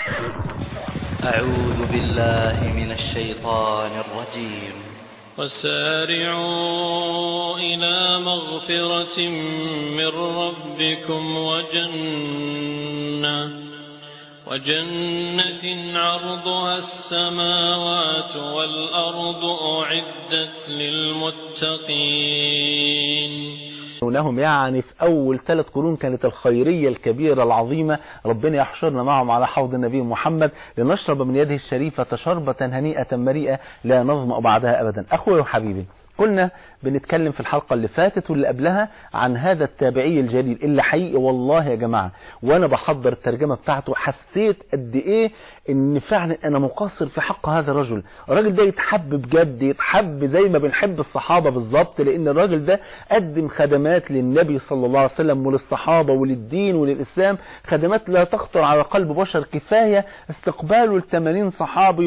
أعوذ بالله من الشيطان الرجيم وسارعوا إلى مغفرة من ربكم وجنة وجنة عرضها السماوات والأرض أعدت للمتقين لهم يعني في أول ثلاث قرون كانت الخيرية الكبيرة العظيمة ربنا يحشرنا معهم على حوض النبي محمد لنشرب من يده الشريفة شربة هنيئة مريئة لا نظمأ بعدها أبدا أخوي وحبيبي قلنا بنتكلم في الحلقة اللي فاتت واللي قبلها عن هذا التابعي الجليل اللي حقيقي والله يا جماعة وانا بحضر الترجمة بتاعته حسيت قد ايه ان فعلا انا مقصر في حق هذا الرجل الراجل ده يتحب بجد يتحب زي ما بنحب الصحابة بالظبط لان الراجل ده قدم خدمات للنبي صلى الله عليه وسلم وللصحابة وللدين وللإسلام خدمات لا تخطر على قلب بشر كفاية استقباله لثمانين صحابي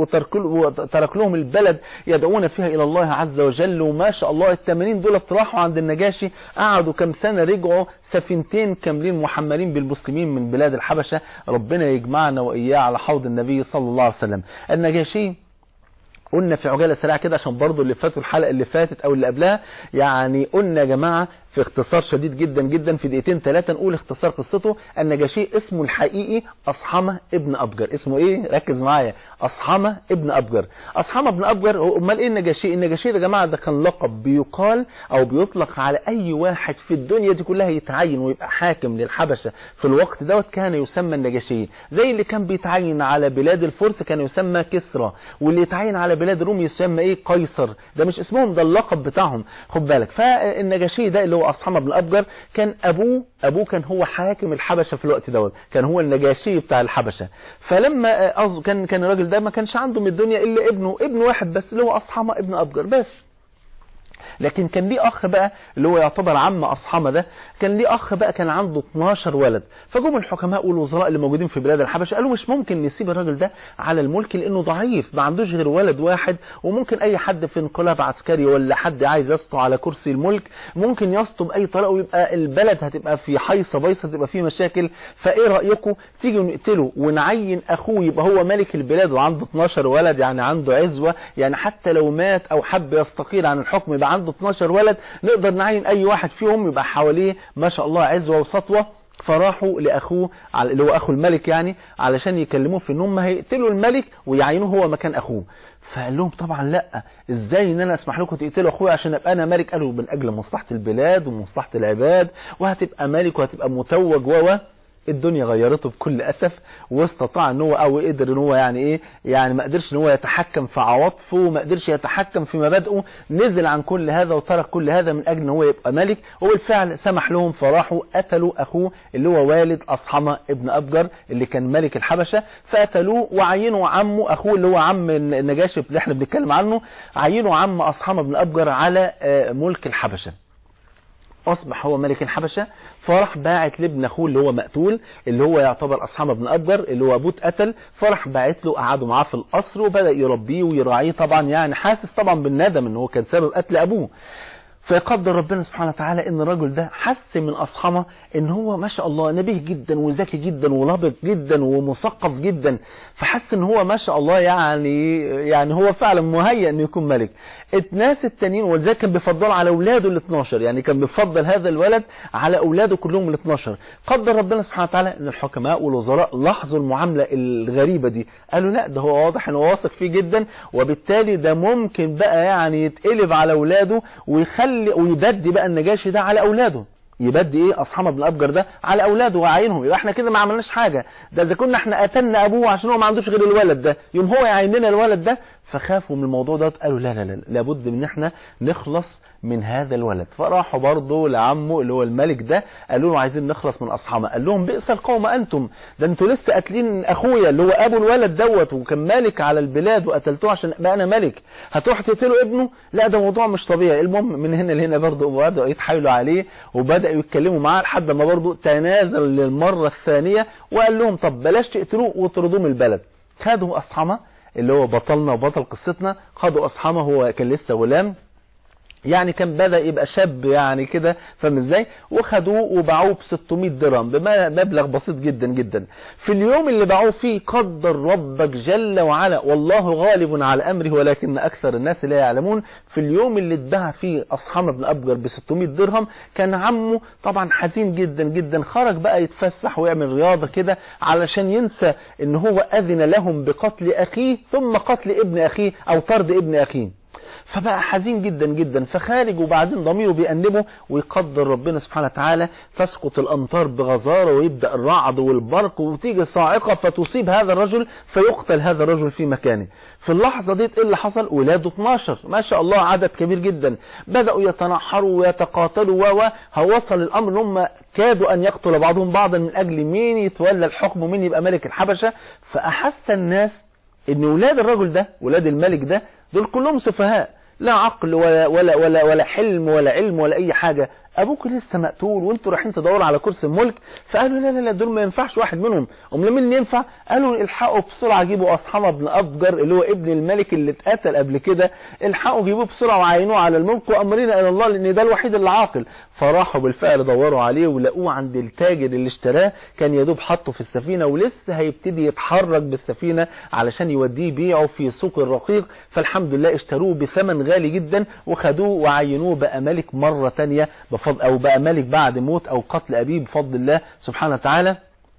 وترك لهم البلد يدعون فيها إلى الله عز وجل وما شاء الله الثمانين دول راحوا عند النجاشي قعدوا كم سنة رجعوا سفينتين كاملين محملين بالمسلمين من بلاد الحبشة ربنا يجمعنا وإياه على حوض النبي صلى الله عليه وسلم النجاشي قلنا في عجالة سريعة كده عشان برضو اللي فاتوا الحلقة اللي فاتت او اللي قبلها يعني قلنا يا جماعة في اختصار شديد جدا جدا في دقيقتين ثلاثة نقول اختصار قصته النجاشي اسمه الحقيقي أصحمة ابن أبجر اسمه ايه ركز معايا أصحمة ابن أبجر أصحمة ابن أبجر هو امال ايه النجاشي النجاشي ده يا جماعة ده كان لقب بيقال او بيطلق على اي واحد في الدنيا دي كلها يتعين ويبقى حاكم للحبشة في الوقت دوت كان يسمى النجاشي زي اللي كان بيتعين على بلاد الفرس كان يسمى كسرى واللي يتعين على بلاد الروم يسمى ايه قيصر ده مش اسمهم ده اللقب بتاعهم خد بالك فالنجاشي ده اللي هو أصحمة بن أبجر كان أبوه أبوه كان هو حاكم الحبشة في الوقت دوت كان هو النجاشي بتاع الحبشة فلما كان كان الراجل ده ما كانش عنده من الدنيا إلا ابنه ابن واحد بس اللي هو أصحمة ابن أبجر بس لكن كان ليه اخ بقى اللي هو يعتبر عم اصحابه ده كان ليه اخ بقى كان عنده 12 ولد فجم الحكماء والوزراء اللي موجودين في بلاد الحبشه قالوا مش ممكن نسيب الراجل ده على الملك لانه ضعيف ما عندوش غير ولد واحد وممكن اي حد في انقلاب عسكري ولا حد عايز يسطو على كرسي الملك ممكن يسطو باي طريقه ويبقى البلد هتبقى في حيصه بيصه تبقى في مشاكل فايه رايكم تيجوا نقتله ونعين اخوه يبقى هو ملك البلاد وعنده 12 ولد يعني عنده عزوه يعني حتى لو مات او حب يستقيل عن الحكم يبقى عنده 12 ولد نقدر نعين اي واحد فيهم يبقى حواليه ما شاء الله عزوة وسطوة فراحوا لاخوه اللي هو اخو الملك يعني علشان يكلموه في ان هم هيقتلوا الملك ويعينوه هو مكان اخوه فقال لهم طبعا لا ازاي ان انا اسمح لكم تقتلوا اخويا عشان ابقى انا ملك قالوا من اجل مصلحة البلاد ومصلحة العباد وهتبقى ملك وهتبقى متوج و الدنيا غيرته بكل اسف واستطاع ان هو او قدر ان هو يعني ايه يعني ما قدرش ان هو يتحكم في عواطفه وما قدرش يتحكم في مبادئه نزل عن كل هذا وترك كل هذا من اجل ان هو يبقى ملك وبالفعل سمح لهم فراحوا قتلوا اخوه اللي هو والد اصحمه ابن ابجر اللي كان ملك الحبشه فقتلوه وعينوا عمه اخوه اللي هو عم النجاشي اللي احنا بنتكلم عنه عينوا عم اصحمه ابن ابجر على ملك الحبشه أصبح هو ملك الحبشة فرح باعت لابن أخوه اللي هو مقتول اللي هو يعتبر أصحاب ابن أبجر اللي هو أبوه اتقتل فرح باعت له قعدوا معاه في القصر وبدأ يربيه ويراعيه طبعا يعني حاسس طبعا بالندم ان هو كان سبب قتل أبوه فيقدر ربنا سبحانه وتعالى ان الرجل ده حس من اصحابه ان هو ما شاء الله نبيه جدا وذكي جدا ولابق جدا ومثقف جدا فحس ان هو ما شاء الله يعني يعني هو فعلا مهيئ انه يكون ملك الناس التانيين ولذلك كان بيفضل على اولاده ال 12 يعني كان بيفضل هذا الولد على اولاده كلهم ال 12 قدر ربنا سبحانه وتعالى ان الحكماء والوزراء لاحظوا المعامله الغريبه دي قالوا لا ده هو واضح انه واثق فيه جدا وبالتالي ده ممكن بقى يعني يتقلب على اولاده ويخلي ويبدي بقى النجاشي ده على اولاده يبدي ايه اصحاب ابن ابجر ده على اولاده وعينهم يبقى احنا كده ما عملناش حاجه ده اذا كنا احنا قتلنا ابوه عشان هو ما عندوش غير الولد ده يوم هو يعين لنا الولد ده فخافوا من الموضوع ده قالوا لا لا لا لابد من احنا نخلص من هذا الولد فراحوا برضه لعمه اللي هو الملك ده قالوا له عايزين نخلص من اصحابنا قال لهم بئس القوم انتم ده انتوا لسه قاتلين اخويا اللي هو ابو الولد دوت وكان مالك على البلاد وقتلتوه عشان ابقى انا ملك هتروح تقتلوا ابنه لا ده موضوع مش طبيعي المهم من هنا لهنا برضه بدأوا يتحايلوا عليه وبدأوا يتكلموا معاه لحد ما برضه تنازل للمرة الثانية وقال لهم طب بلاش تقتلوه وطردوه من البلد خدوا اصحابه اللي هو بطلنا وبطل قصتنا خدوا اصحابه هو كان لسه غلام يعني كان بدأ يبقى شاب يعني كده فاهم ازاي وخدوه وباعوه ب 600 درهم بمبلغ بسيط جدا جدا في اليوم اللي باعوه فيه قدر ربك جل وعلا والله غالب على امره ولكن اكثر الناس لا يعلمون في اليوم اللي اتباع فيه اصحاب بن ابجر ب 600 درهم كان عمه طبعا حزين جدا جدا خرج بقى يتفسح ويعمل رياضه كده علشان ينسى ان هو اذن لهم بقتل اخيه ثم قتل ابن اخيه او طرد ابن اخيه فبقى حزين جدا جدا فخارج وبعدين ضميره بيأنبه ويقدر ربنا سبحانه وتعالى تسقط الأمطار بغزارة ويبدأ الرعد والبرق وتيجي صاعقة فتصيب هذا الرجل فيقتل هذا الرجل في مكانه في اللحظة دي ايه اللي حصل ولاده 12 ما شاء الله عدد كبير جدا بدأوا يتنحروا ويتقاتلوا و وصل الأمر ان هم كادوا أن يقتل بعضهم بعضا من أجل مين يتولى الحكم ومين يبقى ملك الحبشة فأحس الناس ان ولاد الرجل ده ولاد الملك ده دول كلهم سفهاء لا عقل ولا ولا ولا ولا حلم ولا علم ولا اي حاجه ابوك لسه مقتول وانتوا رايحين تدوروا على كرسي الملك فقالوا لا لا لا دول ما ينفعش واحد منهم امال مين اللي ينفع قالوا الحقوا بسرعه جيبوا اصحاب ابن ابجر اللي هو ابن الملك اللي اتقتل قبل كده الحقوا جيبوه بسرعه وعينوه على الملك وامرنا الى الله لان ده الوحيد اللي عاقل فراحوا بالفعل دوروا عليه ولقوه عند التاجر اللي اشتراه كان يا دوب حطه في السفينه ولسه هيبتدي يتحرك بالسفينه علشان يوديه يبيعه في سوق الرقيق فالحمد لله اشتروه بثمن غالي جدا وخدوه وعينوه بقى ملك مره ثانيه بفضل او بقى ملك بعد موت او قتل ابيه بفضل الله سبحانه وتعالى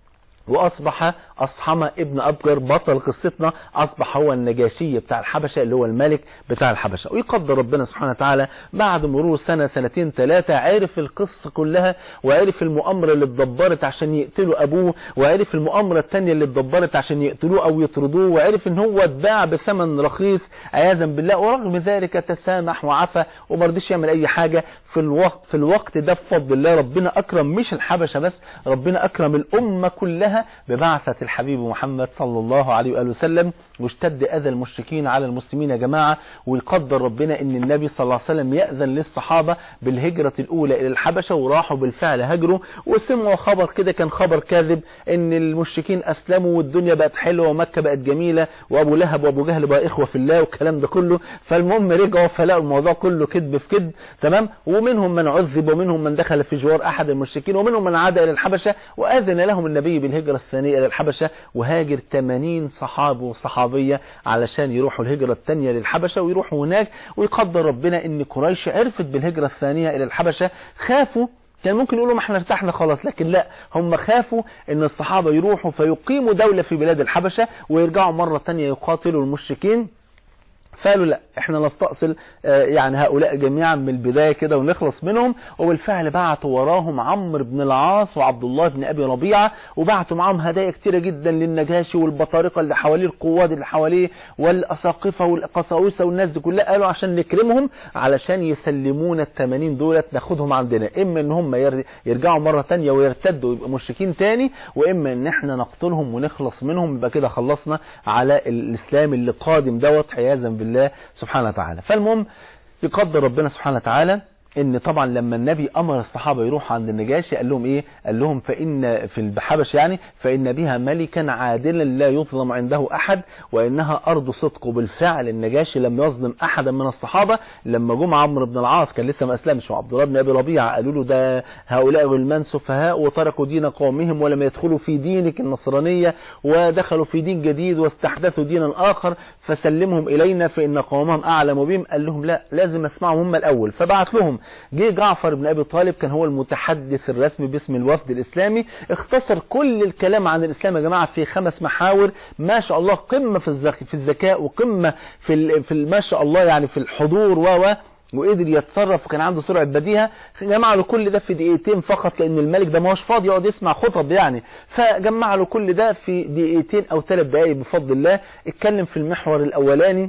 واصبح اصحمة ابن ابجر بطل قصتنا اصبح هو النجاشي بتاع الحبشة اللي هو الملك بتاع الحبشة ويقدر ربنا سبحانه وتعالى بعد مرور سنة سنتين ثلاثة عرف القصة كلها وعرف المؤامرة اللي اتدبرت عشان يقتلوا ابوه وعرف المؤامرة الثانية اللي اتدبرت عشان يقتلوه او يطردوه وعرف ان هو اتباع بثمن رخيص عياذا بالله ورغم ذلك تسامح وعفى وما رضيش يعمل اي حاجة في الوقت في الوقت ده بفضل الله ربنا اكرم مش الحبشة بس ربنا اكرم الامة كلها ببعثة الحبيب محمد صلى الله عليه وآله وسلم واشتد أذى المشركين على المسلمين يا جماعة ويقدر ربنا ان النبي صلى الله عليه وسلم يأذن للصحابة بالهجرة الأولى إلى الحبشة وراحوا بالفعل هجروا وسمعوا خبر كده كان خبر كاذب ان المشركين أسلموا والدنيا بقت حلوة ومكة بقت جميلة وأبو لهب وأبو جهل بقى إخوة في الله والكلام ده كله فالمهم رجعوا فلقوا الموضوع كله كذب في كذب تمام ومنهم من عذب ومنهم من دخل في جوار أحد المشركين ومنهم من عاد إلى الحبشة وأذن لهم النبي بالهجرة الثانية إلى الحبشة وهاجر 80 صحابي وصحابية علشان يروحوا الهجرة الثانية للحبشة ويروحوا هناك ويقدر ربنا ان قريش عرفت بالهجرة الثانية إلى الحبشة خافوا كان ممكن يقولوا ما احنا ارتحنا خلاص لكن لا هم خافوا ان الصحابة يروحوا فيقيموا دولة في بلاد الحبشة ويرجعوا مرة تانية يقاتلوا المشركين فقالوا لا احنا نستأصل يعني هؤلاء جميعا من البداية كده ونخلص منهم وبالفعل بعتوا وراهم عمرو بن العاص وعبد الله بن ابي ربيعة وبعتوا معاهم هدايا كتيرة جدا للنجاشي والبطارقة اللي حواليه القواد اللي حواليه والاساقفة والقساوسة والناس دي كلها قالوا عشان نكرمهم علشان يسلمونا ال 80 دولت ناخدهم عندنا اما ان هم يرجعوا مرة تانية ويرتدوا ويبقوا مشركين تاني واما ان احنا نقتلهم ونخلص منهم يبقى كده خلصنا على الاسلام اللي قادم دوت عياذا بالله سبحانه وتعالى فالمهم يقدر ربنا سبحانه وتعالى ان طبعا لما النبي امر الصحابه يروحوا عند النجاشي قال لهم ايه قال لهم فان في الحبش يعني فان بها ملكا عادلا لا يظلم عنده احد وانها ارض صدق وبالفعل النجاشي لم يظلم احدا من الصحابه لما جم عمرو بن العاص كان لسه ما اسلمش وعبد الله بن ابي ربيعه قالوا له ده هؤلاء غلمان سفهاء وتركوا دين قومهم ولم يدخلوا في دينك النصرانيه ودخلوا في دين جديد واستحدثوا دينا اخر فسلمهم الينا فان قومهم اعلم بهم قال لهم لا لازم اسمعهم هم الاول فبعت لهم جه جعفر بن ابي طالب كان هو المتحدث الرسمي باسم الوفد الاسلامي اختصر كل الكلام عن الاسلام يا جماعه في خمس محاور ما شاء الله قمه في الذكاء في الذكاء وقمه في في ما شاء الله يعني في الحضور و وقدر يتصرف وكان عنده سرعه بديهه جمع له كل ده في دقيقتين فقط لان الملك ده ما هوش فاضي يقعد يسمع خطب يعني فجمع له كل ده في دقيقتين او ثلاث دقائق بفضل الله اتكلم في المحور الاولاني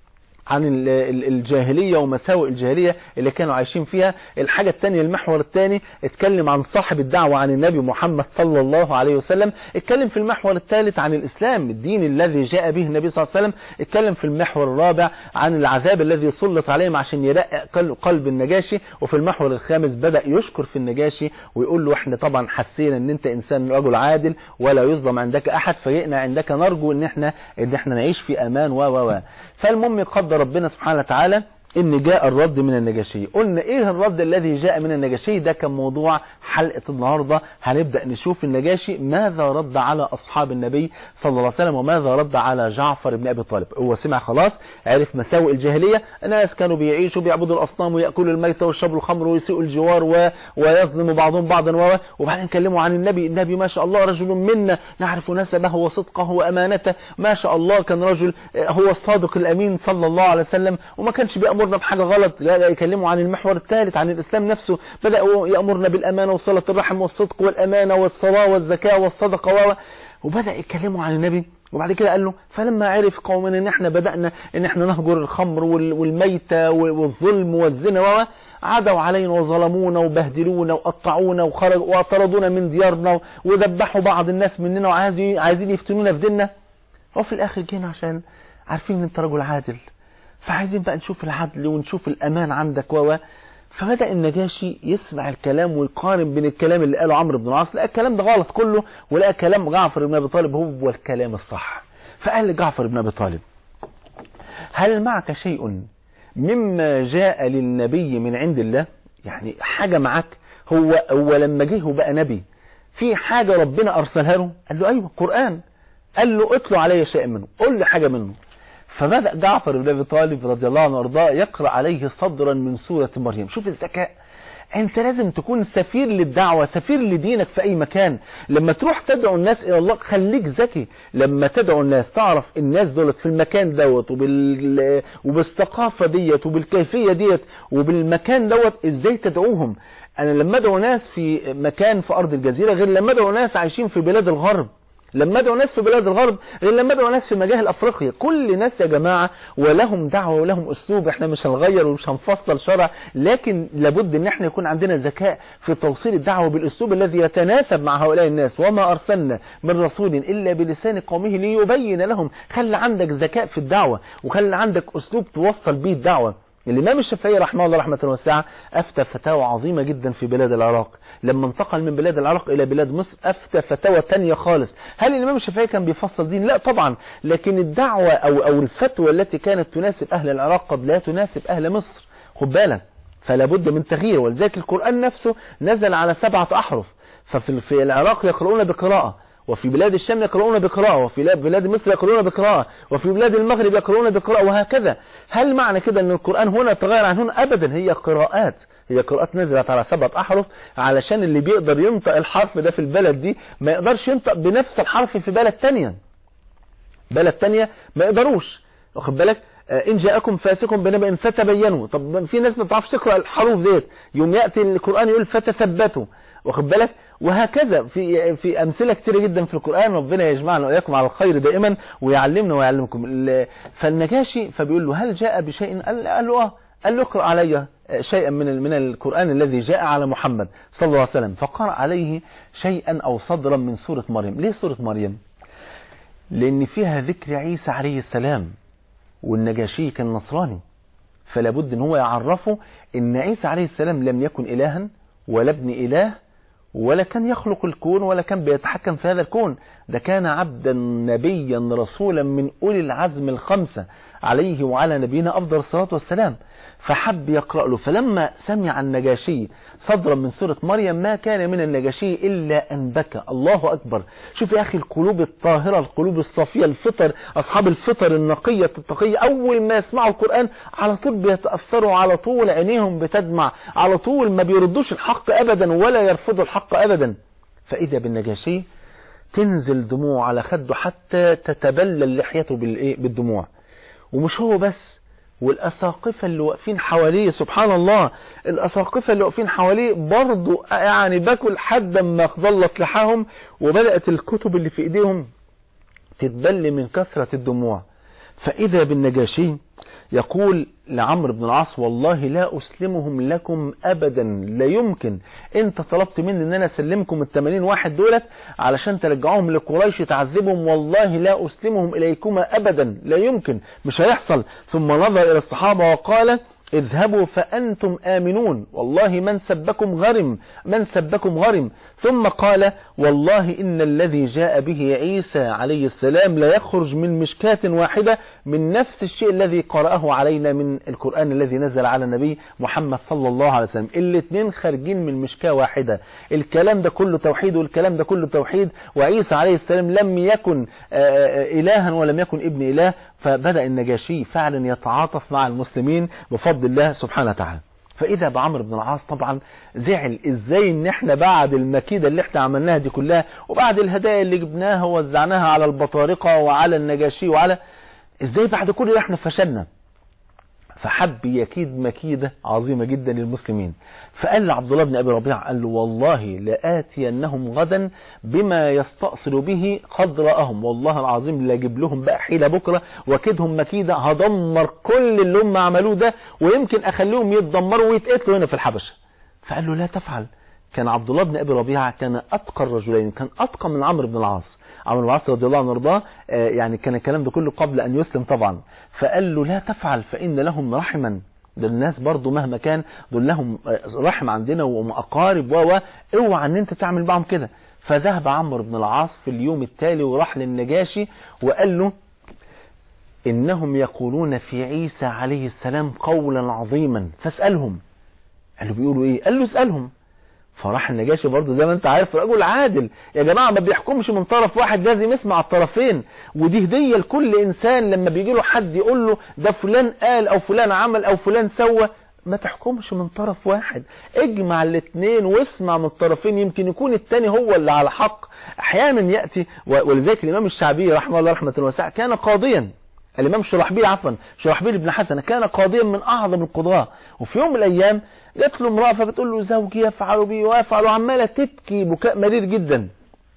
عن الجاهلية ومساوئ الجاهلية اللي كانوا عايشين فيها الحاجة الثانية المحور الثاني اتكلم عن صاحب الدعوة عن النبي محمد صلى الله عليه وسلم اتكلم في المحور الثالث عن الإسلام الدين الذي جاء به النبي صلى الله عليه وسلم اتكلم في المحور الرابع عن العذاب الذي سلط عليهم عشان يرقق قلب النجاشي وفي المحور الخامس بدأ يشكر في النجاشي ويقول له احنا طبعا حسينا ان انت انسان رجل عادل ولا يظلم عندك احد فجئنا عندك نرجو ان احنا ان احنا نعيش في امان و و و فالمهم يقدر ربنا سبحانه وتعالى ان جاء الرد من النجاشي قلنا ايه الرد الذي جاء من النجاشي ده كان موضوع حلقة النهاردة هنبدأ نشوف النجاشي ماذا رد على اصحاب النبي صلى الله عليه وسلم وماذا رد على جعفر بن ابي طالب هو سمع خلاص عرف مساوئ الجاهلية ناس كانوا بيعيشوا بيعبدوا الاصنام ويأكلوا الميتة ويشربوا الخمر ويسيئوا الجوار و... ويظلموا بعضهم بعضا و... وبعدين كلموا عن النبي النبي ما شاء الله رجل منا نعرف نسبه وصدقه وامانته ما شاء الله كان رجل هو الصادق الامين صلى الله عليه وسلم وما كانش بيأمرنا بحاجة غلط لا يكلموا عن المحور الثالث عن الإسلام نفسه بدأوا يأمرنا بالأمانة وصلة الرحم والصدق والأمانة والصلاة والزكاة والصدقة و... وبدأ يتكلموا عن النبي وبعد كده قال له فلما عرف قومنا ان احنا بدأنا ان احنا نهجر الخمر والميتة والظلم والزنا و عادوا علينا وظلمونا وبهدلونا وقطعونا وخرجوا وطردونا من ديارنا وذبحوا بعض الناس مننا وعايزين يفتنونا في ديننا وفي الاخر جينا عشان عارفين ان انت رجل عادل فعايزين بقى نشوف العدل ونشوف الأمان عندك و فبدأ النجاشي يسمع الكلام ويقارن بين الكلام اللي قاله عمرو بن العاص لقى الكلام ده غلط كله ولقى كلام جعفر بن أبي طالب هو الكلام الصح فقال لجعفر بن أبي طالب هل معك شيء مما جاء للنبي من عند الله يعني حاجة معك هو هو لما جه وبقى نبي في حاجة ربنا أرسلها له قال له أيوة قرآن قال له اطلع علي شيء منه قول لي حاجة منه فبدأ جعفر بن أبي طالب رضي الله عنه وارضاه يقرأ عليه صدرا من سورة مريم شوف الذكاء انت لازم تكون سفير للدعوة سفير لدينك في اي مكان لما تروح تدعو الناس الى الله خليك ذكي لما تدعو الناس تعرف الناس دولت في المكان دوت وبال... وبالثقافة ديت وبالكيفية ديت وبالمكان دوت ازاي تدعوهم انا لما ادعو ناس في مكان في ارض الجزيرة غير لما ادعو ناس عايشين في بلاد الغرب لما ادعو ناس في بلاد الغرب غير لما ادعو ناس في مجاهل افريقيا كل ناس يا جماعة ولهم دعوة ولهم اسلوب احنا مش هنغير ومش هنفصل شرع لكن لابد ان احنا يكون عندنا ذكاء في توصيل الدعوة بالاسلوب الذي يتناسب مع هؤلاء الناس وما ارسلنا من رسول الا بلسان قومه ليبين لهم خلي عندك ذكاء في الدعوة وخلي عندك اسلوب توصل به الدعوة الإمام الشافعي رحمه الله رحمة واسعة أفتى فتاوى عظيمة جدا في بلاد العراق لما انتقل من بلاد العراق إلى بلاد مصر أفتى فتاوى تانية خالص هل الإمام الشافعي كان بيفصل دين؟ لا طبعا لكن الدعوة أو, أو الفتوى التي كانت تناسب أهل العراق قد لا تناسب أهل مصر خد بالك فلا بد من تغيير ولذلك القرآن نفسه نزل على سبعة أحرف ففي في العراق يقرؤون بقراءة وفي بلاد الشام يقرؤون بقراءة وفي بلاد مصر يقرؤون بقراءة وفي بلاد المغرب يقرؤون بقراءة وهكذا هل معنى كده ان القرآن هنا تغير عن هنا ابدا هي قراءات هي قراءات نزلت على سبعة احرف علشان اللي بيقدر ينطق الحرف ده في البلد دي ما يقدرش ينطق بنفس الحرف في بلد تانية بلد تانية ما يقدروش واخد بالك ان جاءكم فاسق بنبأ فتبينوا طب في ناس ما بتعرفش تقرا الحروف ديت يوم ياتي القران يقول فتثبتوا واخد بالك وهكذا في في امثله كتيره جدا في القران ربنا يجمعنا واياكم على الخير دائما ويعلمنا ويعلمكم فالنجاشي فبيقول له هل جاء بشيء قال, قال له اه قال له اقرا علي شيئا من من القران الذي جاء على محمد صلى الله عليه وسلم فقرأ عليه شيئا او صدرا من سوره مريم ليه سوره مريم لان فيها ذكر عيسى عليه السلام والنجاشي كان نصراني فلا بد ان هو يعرفه ان عيسى عليه السلام لم يكن الها ولا ابن اله ولا كان يخلق الكون ولا كان بيتحكم في هذا الكون ده كان عبدا نبيا رسولا من أولي العزم الخمسة عليه وعلى نبينا أفضل الصلاة والسلام فحب يقرأ له فلما سمع النجاشي صدرا من سورة مريم ما كان من النجاشي إلا أن بكى الله أكبر شوف يا أخي القلوب الطاهرة القلوب الصافية الفطر أصحاب الفطر النقية التقية أول ما يسمعوا القرآن على طول بيتأثروا على طول عينيهم بتدمع على طول ما بيردوش الحق أبدا ولا يرفضوا الحق أبدا فإذا بالنجاشي تنزل دموع على خده حتى تتبلل لحيته بالدموع ومش هو بس والأساقفة اللي واقفين حواليه سبحان الله الأساقفة اللي واقفين حواليه برضو يعني باكل لحد ما ظلت لحاهم وبدأت الكتب اللي في ايديهم تتبل من كثرة الدموع فإذا بالنجاشي يقول لعمرو بن العاص والله لا أسلمهم لكم أبدا لا يمكن انت طلبت مني ان انا اسلمكم الثمانين واحد دولت علشان ترجعوهم لقريش تعذبهم والله لا أسلمهم إليكما أبدا لا يمكن مش هيحصل ثم نظر إلى الصحابة وقال اذهبوا فأنتم آمنون والله من سبكم غرم من سبكم غرم ثم قال والله إن الذي جاء به عيسى عليه السلام لا يخرج من مشكاة واحدة من نفس الشيء الذي قرأه علينا من القرآن الذي نزل على النبي محمد صلى الله عليه وسلم الاثنين خارجين من مشكاة واحدة الكلام ده كله توحيد والكلام ده كله توحيد وعيسى عليه السلام لم يكن إلها ولم يكن ابن إله فبدأ النجاشي فعلا يتعاطف مع المسلمين بفضل الله سبحانه وتعالى فإذا بعمر بن العاص طبعا زعل ازاي ان احنا بعد المكيدة اللي احنا عملناها دي كلها وبعد الهدايا اللي جبناها ووزعناها على البطارقة وعلى النجاشي وعلى ازاي بعد كل ده احنا فشلنا فحب يكيد مكيدة عظيمة جدا للمسلمين فقال لعبد الله بن أبي ربيع قال له والله لآتينهم غدا بما يستأصل به قدرهم والله العظيم لا اجيب لهم بقى حيلة بكرة واكيدهم مكيدة هدمر كل اللي هم عملوه ده ويمكن أخليهم يتدمروا ويتقتلوا هنا في الحبشة فقال له لا تفعل كان عبد الله بن أبي ربيعة كان أتقى الرجلين كان أتقى من عمرو بن العاص عمرو بن العاص رضي الله عنه وارضاه يعني كان الكلام ده كله قبل أن يسلم طبعا فقال له لا تفعل فإن لهم رحما ده الناس برضو مهما كان دول لهم رحم عندنا وأقارب و اوعى ان انت تعمل معهم كده فذهب عمرو بن العاص في اليوم التالي وراح للنجاشي وقال له إنهم يقولون في عيسى عليه السلام قولا عظيما فاسألهم قال له بيقولوا ايه قال له اسألهم فراح النجاشي برضه زي ما انت عارف رجل عادل يا جماعة ما بيحكمش من طرف واحد لازم يسمع الطرفين ودي هدية لكل انسان لما بيجي له حد يقول له ده فلان قال او فلان عمل او فلان سوى ما تحكمش من طرف واحد اجمع الاثنين واسمع من الطرفين يمكن يكون التاني هو اللي على حق احيانا يأتي ولذلك الامام الشعبي رحمه الله رحمة واسعة كان قاضيا الامام شرحبيل عفوا شرحبيل بن حسن كان قاضيا من اعظم القضاة وفي يوم من الايام جات له امراه فبتقول له زوجي يفعل بي ويفعل وعماله تبكي بكاء مرير جدا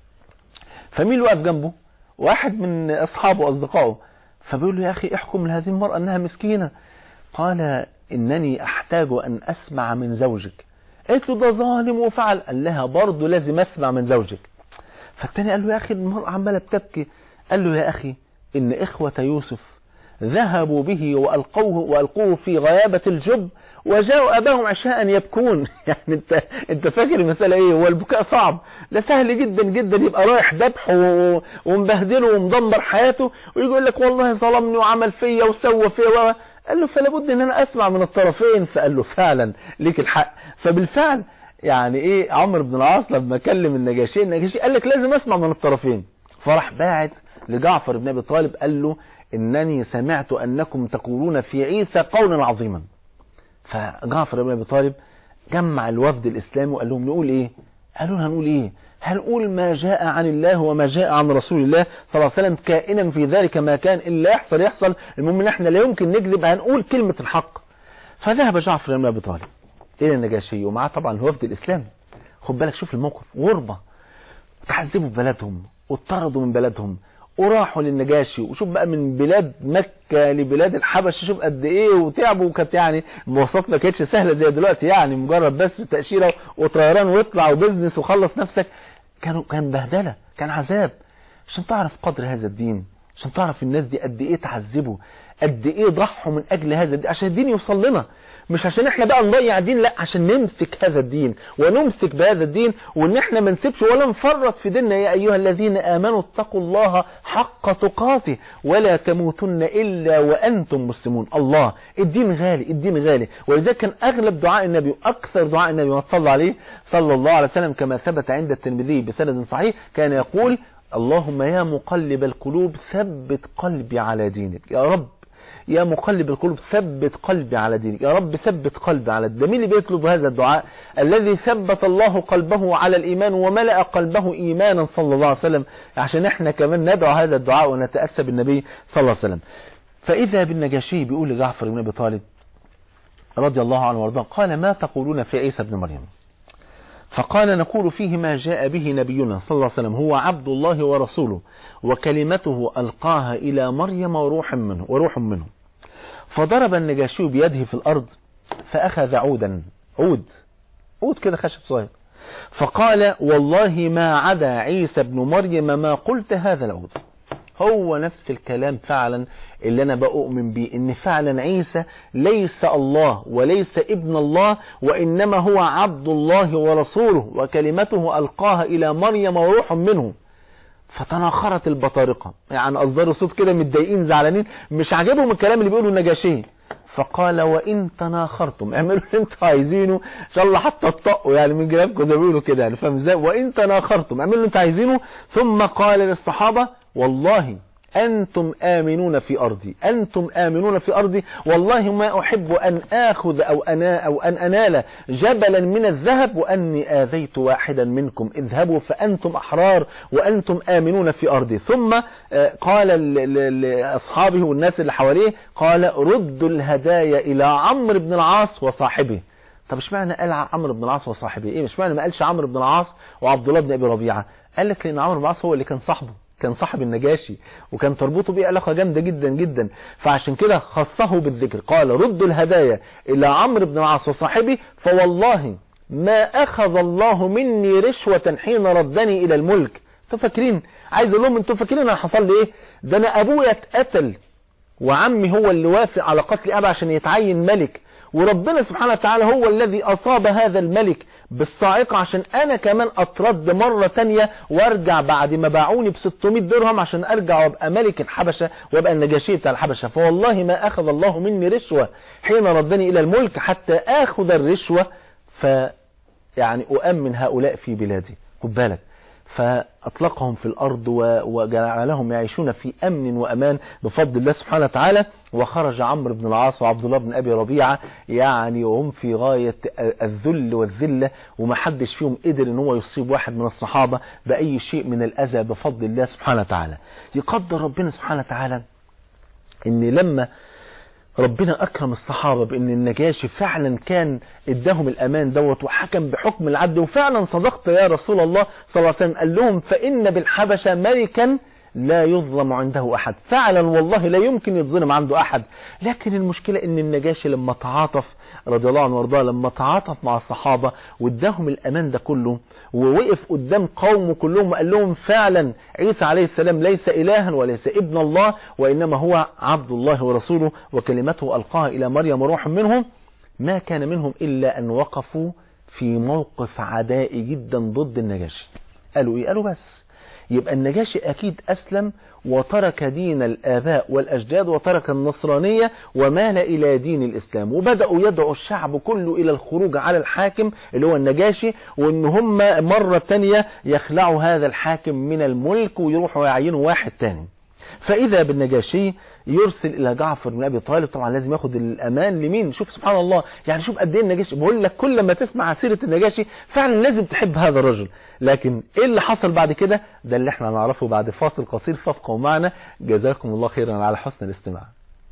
فمين اللي واقف جنبه واحد من اصحابه واصدقائه فبيقول له يا اخي احكم لهذه المراه انها مسكينه قال انني احتاج ان اسمع من زوجك قالت له ده ظالم وفعل قال لها برضه لازم اسمع من زوجك فالتاني قال له يا اخي المراه عماله بتبكي قال له يا اخي ان اخوه يوسف ذهبوا به وألقوه وألقوه في غيابة الجب وجاءوا أباهم عشاء يبكون يعني انت, انت فاكر المسألة ايه هو البكاء صعب ده سهل جدا جدا يبقى رايح ذبح ومبهدله ومدمر حياته ويقول لك والله ظلمني وعمل فيا وسوى فيا قال له فلا بد ان انا اسمع من الطرفين فقال له فعلا ليك الحق فبالفعل يعني ايه عمرو بن العاص لما كلم النجاشي النجاشي قال لك لازم اسمع من الطرفين فراح باعت لجعفر بن ابي طالب قال له انني سمعت انكم تقولون في عيسى قولا عظيما فجعفر بن ابي طالب جمع الوفد الاسلامي وقال لهم نقول ايه قالوا هنقول ايه هنقول ما جاء عن الله وما جاء عن رسول الله صلى الله عليه وسلم كائنا في ذلك ما كان الا يحصل يحصل المهم ان احنا لا يمكن نكذب هنقول كلمة الحق فذهب جعفر بن ابي طالب الى النجاشي ومعاه طبعا الوفد الاسلامي خد بالك شوف الموقف غربة تعذبوا في بلدهم واطردوا من بلدهم وراحوا للنجاشي وشوف بقى من بلاد مكة لبلاد الحبش شوف قد ايه وتعبوا وكانت يعني المواصلات ما كانتش سهلة زي دلوقتي يعني مجرد بس تأشيرة وطيران ويطلع وبزنس وخلص نفسك كانوا كان بهدلة كان عذاب عشان تعرف قدر هذا الدين عشان تعرف الناس دي قد ايه تعذبوا قد ايه ضحوا من اجل هذا الدين عشان الدين يوصل لنا مش عشان احنا بقى نضيع الدين لا عشان نمسك هذا الدين ونمسك بهذا الدين وان احنا ما نسيبش ولا نفرط في ديننا يا ايها الذين امنوا اتقوا الله حق تقاته ولا تموتن الا وانتم مسلمون الله الدين غالي الدين غالي ولذلك كان اغلب دعاء النبي واكثر دعاء النبي ما صلى عليه صلى الله عليه وسلم كما ثبت عند الترمذي بسند صحيح كان يقول اللهم يا مقلب القلوب ثبت قلبي على دينك يا رب يا مقلب القلوب ثبت قلبي على دينك يا رب ثبت قلبي على دينك مين اللي بيطلب هذا الدعاء الذي ثبت الله قلبه على الإيمان وملأ قلبه إيمانا صلى الله عليه وسلم عشان احنا كمان ندعو هذا الدعاء ونتأسى بالنبي صلى الله عليه وسلم فإذا بالنجاشي بيقول لجعفر بن أبي طالب رضي الله عنه وارضاه قال ما تقولون في عيسى بن مريم فقال نقول فيه ما جاء به نبينا صلى الله عليه وسلم هو عبد الله ورسوله وكلمته ألقاها إلى مريم وروح منه وروح منه فضرب النجاشي بيده في الأرض فأخذ عودا عود عود كده خشب صغير فقال والله ما عدا عيسى بن مريم ما قلت هذا العود هو نفس الكلام فعلا اللي انا بؤمن بيه ان فعلا عيسى ليس الله وليس ابن الله وانما هو عبد الله ورسوله وكلمته القاها الى مريم وروح منه فتناخرت البطارقة يعني اصدروا صوت كده متضايقين زعلانين مش عاجبهم الكلام اللي بيقوله النجاشي فقال وان تناخرتم اعملوا اللي انتوا عايزينه ان شاء الله حتى تطقوا يعني من جنابكم زي ما بيقولوا كده يعني فاهم ازاي وان تناخرتم اعملوا اللي انتوا عايزينه ثم قال للصحابة والله أنتم آمنون في أرضي أنتم آمنون في أرضي والله ما أحب أن آخذ أو, أنا أو أن أنال جبلا من الذهب وأني آذيت واحدا منكم اذهبوا فأنتم أحرار وأنتم آمنون في أرضي ثم قال لأصحابه والناس اللي حواليه قال ردوا الهدايا إلى عمرو بن العاص وصاحبه طب اشمعنى قال عمرو بن العاص وصاحبه ايه مش معنى ما قالش عمرو بن العاص وعبد الله بن ابي ربيعه قال لك لان عمرو بن العاص هو اللي كان صاحبه كان صاحب النجاشي وكان تربطه بيه علاقة جامدة جدا جدا فعشان كده خصه بالذكر قال ردوا الهدايا إلى عمرو بن العاص وصاحبه فوالله ما أخذ الله مني رشوة حين ردني إلى الملك انتوا فاكرين عايز اقول لهم انتوا فاكرين انا حصل لي ايه ده انا ابويا اتقتل وعمي هو اللي وافق على قتل ابي عشان يتعين ملك وربنا سبحانه وتعالى هو الذي أصاب هذا الملك بالصاعقة عشان أنا كمان أترد مرة تانية وارجع بعد ما باعوني ب 600 درهم عشان أرجع وابقى ملك الحبشة وابقى النجاشي بتاع الحبشة فوالله ما أخذ الله مني رشوة حين ردني إلى الملك حتى آخذ الرشوة ف يعني أؤمن هؤلاء في بلادي خد بالك فأطلقهم في الأرض وجعلهم يعيشون في أمن وأمان بفضل الله سبحانه وتعالى وخرج عمرو بن العاص وعبد الله بن أبي ربيعة يعني وهم في غاية الذل والذلة وما حدش فيهم قدر ان هو يصيب واحد من الصحابة بأي شيء من الأذى بفضل الله سبحانه وتعالى يقدر ربنا سبحانه وتعالى ان لما ربنا أكرم الصحابة بأن النجاشي فعلا كان اداهم الأمان دوت وحكم بحكم العدل وفعلا صدقت يا رسول الله صلى الله عليه وسلم قال لهم فإن بالحبشة ملكا لا يظلم عنده أحد فعلا والله لا يمكن يتظلم عنده أحد لكن المشكلة ان النجاشي لما تعاطف رضي الله عنه وارضاه لما تعاطف مع الصحابة واداهم الأمان ده كله ووقف قدام قومه كلهم وقال لهم فعلا عيسى عليه السلام ليس إلها وليس ابن الله وإنما هو عبد الله ورسوله وكلمته ألقاها إلى مريم روح منهم ما كان منهم إلا أن وقفوا في موقف عدائي جدا ضد النجاشي قالوا إيه قالوا بس يبقى النجاشي أكيد أسلم وترك دين الآباء والأجداد وترك النصرانية ومال إلى دين الإسلام وبدأوا يدعوا الشعب كله إلى الخروج على الحاكم اللي هو النجاشي وإن هم مرة تانية يخلعوا هذا الحاكم من الملك ويروحوا يعينوا واحد تاني فإذا بالنجاشي يرسل إلى جعفر بن أبي طالب طبعا لازم ياخد الأمان لمين شوف سبحان الله يعني شوف قد ايه النجاشي بقول لك كل ما تسمع سيرة النجاشي فعلا لازم تحب هذا الرجل لكن ايه اللي حصل بعد كده ده اللي احنا نعرفه بعد فاصل قصير فابقوا معنا جزاكم الله خيرا على حسن الاستماع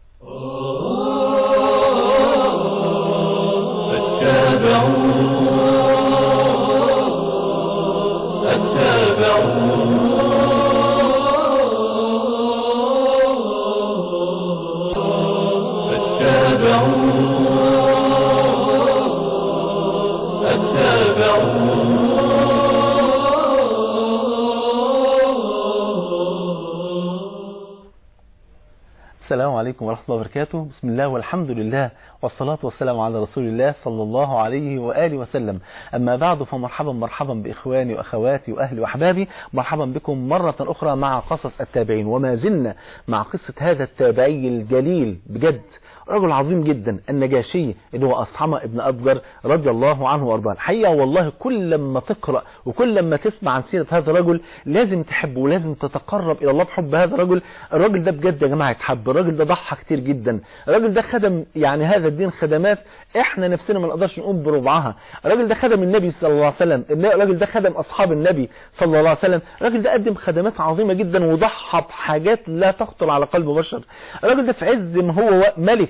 السلام عليكم ورحمة الله وبركاته بسم الله والحمد لله والصلاة والسلام على رسول الله صلى الله عليه وآله وسلم أما بعد فمرحبا مرحبا بإخواني وأخواتي وأهلي وأحبابي مرحبا بكم مرة أخرى مع قصص التابعين وما زلنا مع قصة هذا التابعي الجليل بجد رجل عظيم جدا النجاشي اللي هو أصحمة ابن أبجر رضي الله عنه وارضاه الحقيقة والله كل لما تقرأ وكل لما تسمع عن سيرة هذا الرجل لازم تحبه ولازم تتقرب إلى الله بحب هذا الرجل الراجل ده بجد يا جماعة يتحب الراجل ده ضحى كتير جدا الراجل ده خدم يعني هذا الدين خدمات احنا نفسنا ما نقدرش نقوم بربعها الراجل ده خدم النبي صلى الله عليه وسلم الراجل ده خدم أصحاب النبي صلى الله عليه وسلم الراجل ده قدم خدمات عظيمة جدا وضحى بحاجات لا تخطر على قلب بشر الراجل ده في عز ما هو ملك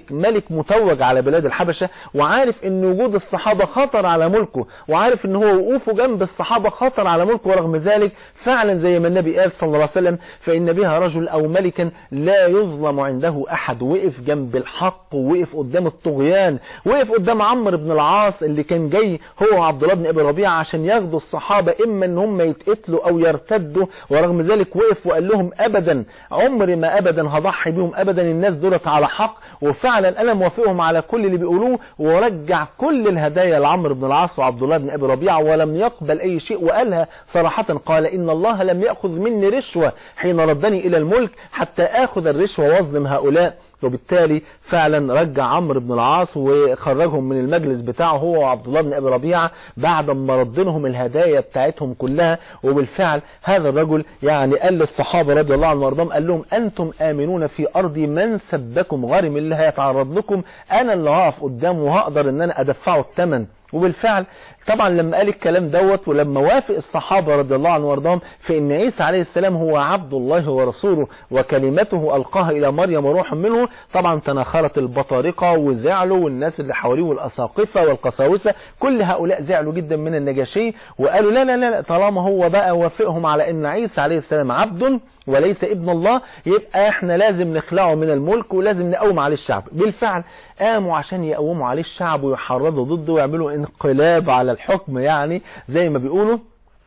ملك ملك متوج على بلاد الحبشة وعارف ان وجود الصحابة خطر على ملكه وعارف ان هو وقوفه جنب الصحابة خطر على ملكه ورغم ذلك فعلا زي ما النبي قال صلى الله عليه وسلم فإن بها رجل أو ملكا لا يظلم عنده أحد وقف جنب الحق ووقف قدام الطغيان وقف قدام عمرو بن العاص اللي كان جاي هو وعبد الله بن أبي ربيعة عشان ياخدوا الصحابة إما إن هم يتقتلوا أو يرتدوا ورغم ذلك وقف وقال لهم أبدا عمري ما أبدا هضحي بيهم أبدا الناس دولت على حق وفعلا أنا موافقهم على كل اللي بيقولوه ورجع كل الهدايا لعمرو بن العاص وعبد الله بن أبي ربيعة ولم يقبل أي شيء وقالها صراحة قال إن الله لم يأخذ مني رشوة حين ردني إلى الملك حتى آخذ الرشوة واظلم هؤلاء وبالتالي فعلا رجع عمرو بن العاص وخرجهم من المجلس بتاعه هو وعبد الله بن ابي ربيعه بعد ما ردنهم الهدايا بتاعتهم كلها وبالفعل هذا الرجل يعني قال للصحابه رضي الله عنهم وارضاهم قال لهم انتم امنون في ارضي من سبكم غارم اللي هيتعرض لكم انا اللي هقف قدامه وهقدر ان انا ادفعه الثمن وبالفعل طبعا لما قال الكلام دوت ولما وافق الصحابة رضي الله عنهم وارضاهم في ان عيسى عليه السلام هو عبد الله ورسوله وكلمته ألقاها إلى مريم وروح منه طبعا تناخرت البطارقة وزعلوا والناس اللي حواليه والأساقفة والقساوسة كل هؤلاء زعلوا جدا من النجاشي وقالوا لا لا لا طالما هو بقى وافقهم على ان عيسى عليه السلام عبد وليس ابن الله يبقى احنا لازم نخلعه من الملك ولازم نقوم عليه الشعب بالفعل قاموا عشان يقوموا عليه الشعب ويحرضوا ضده ويعملوا انقلاب على الحكم يعني زي ما بيقولوا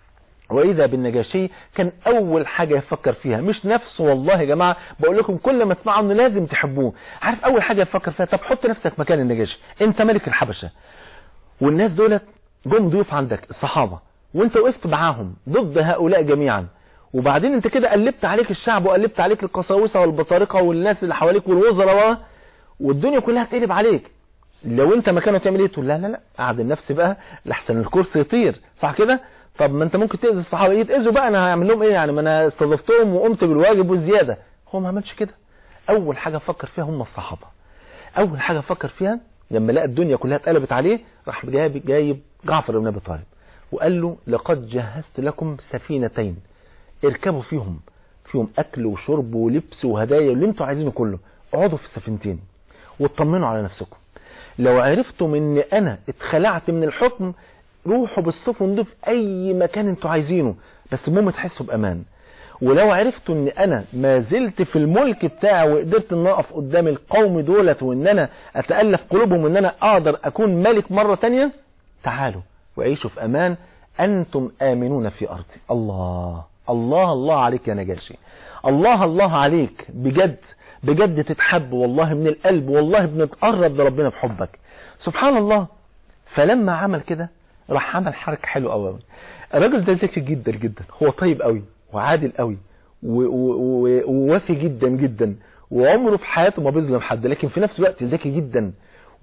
وإذا بالنجاشي كان أول حاجة يفكر فيها مش نفسه والله يا جماعة بقول لكم كل ما تسمعوا انه لازم تحبوه عارف أول حاجة يفكر فيها طب حط نفسك مكان النجاشي أنت ملك الحبشة والناس دولت جم ضيوف عندك الصحابة وانت وقفت معاهم ضد هؤلاء جميعا وبعدين انت كده قلبت عليك الشعب وقلبت عليك القساوسة والبطارقة والناس اللي حواليك والوزراء والدنيا كلها تقلب عليك لو انت مكانه تعمل ايه تقول لا لا لا قعد النفس بقى لحسن الكرسي يطير صح كده طب ما انت ممكن تاذي الصحابه يتاذوا بقى انا هعمل لهم ايه يعني ما انا استضفتهم وقمت بالواجب والزياده هو ما عملش كده اول حاجه فكر فيها هم الصحابه اول حاجه فكر فيها لما لقى الدنيا كلها اتقلبت عليه راح جايب جايب جعفر بن ابي طالب وقال له لقد جهزت لكم سفينتين اركبوا فيهم فيهم اكل وشرب ولبس وهدايا واللي انتوا عايزينه كله اقعدوا في السفينتين واطمنوا على نفسكم لو عرفتم ان انا اتخلعت من الحكم روحوا بالسفن دي في اي مكان انتوا عايزينه بس المهم تحسوا بامان ولو عرفتوا ان انا ما زلت في الملك بتاعي وقدرت ان اقف قدام القوم دولت وان انا اتالف قلوبهم وان انا اقدر اكون ملك مرة تانية تعالوا وعيشوا في امان انتم امنون في ارضي الله الله الله عليك يا نجاشي الله الله عليك بجد بجد تتحب والله من القلب والله بنتقرب لربنا بحبك سبحان الله فلما عمل كده راح عمل حركة حلوة قوي الراجل ده ذكي جدا جدا هو طيب قوي وعادل قوي ووافي جدا جدا وعمره في حياته ما بيظلم حد لكن في نفس الوقت ذكي جدا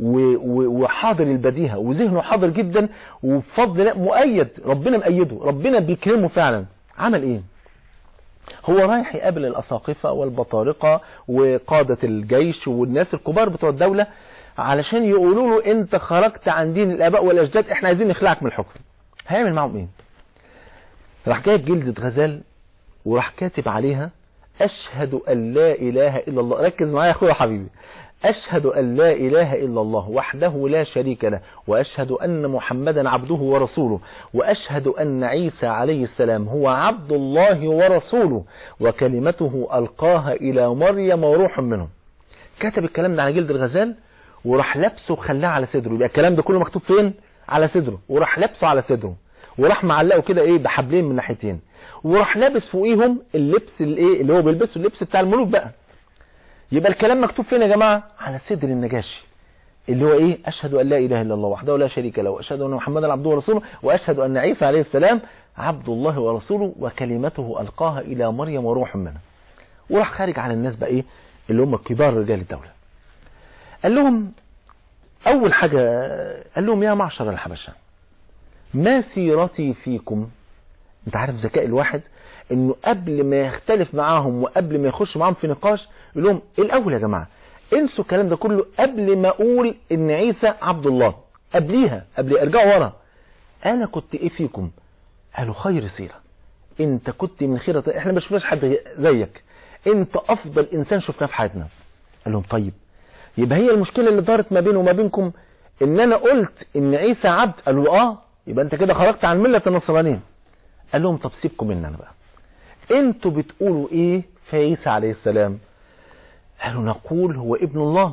وحاضر البديهة وذهنه حاضر جدا وبفضل الله مؤيد ربنا مأيده ربنا بيكرمه فعلا عمل ايه هو رايح يقابل الأساقفة والبطارقة وقادة الجيش والناس الكبار بتوع الدولة علشان يقولوا له انت خرجت عن دين الآباء والأجداد احنا عايزين نخلعك من الحكم هيعمل معهم ايه راح جايب جلدة غزال وراح كاتب عليها أشهد أن لا إله إلا الله ركز معايا يا أخويا حبيبي أشهد أن لا إله إلا الله وحده لا شريك له وأشهد أن محمدا عبده ورسوله وأشهد أن عيسى عليه السلام هو عبد الله ورسوله وكلمته ألقاها إلى مريم وروح منه كتب الكلام ده على جلد الغزال وراح لبسه وخلاه على صدره يبقى الكلام ده كله مكتوب فين على صدره وراح لبسه على صدره وراح معلقه كده ايه بحبلين من ناحيتين وراح لابس فوقيهم اللبس الايه اللي هو بيلبسه اللبس بتاع الملوك بقى يبقى الكلام مكتوب فين يا جماعة على صدر النجاشي اللي هو ايه اشهد ان لا اله الا الله وحده لا شريك له واشهد ان محمدا عبده ورسوله واشهد ان عيسى عليه السلام عبد الله ورسوله وكلمته القاها الى مريم وروح منه وراح خارج على الناس بقى ايه اللي هم كبار رجال الدولة قال لهم اول حاجة قال لهم يا معشر الحبشة ما سيرتي فيكم انت عارف ذكاء الواحد انه قبل ما يختلف معاهم وقبل ما يخش معاهم في نقاش يقول لهم ايه الاول يا جماعة انسوا الكلام ده كله قبل ما اقول ان عيسى عبد الله قبليها قبل ارجعوا ورا انا كنت ايه فيكم قالوا خير سيرة انت كنت من خيرة احنا ما شفناش حد زيك انت افضل انسان شفناه في حياتنا قال لهم طيب يبقى هي المشكلة اللي دارت ما بيني وما بينكم ان انا قلت ان عيسى عبد قالوا اه يبقى انت كده خرجت عن ملة النصرانيين قال لهم طب سيبكم مني انا بقى انتوا بتقولوا ايه في عيسى عليه السلام قالوا نقول هو ابن الله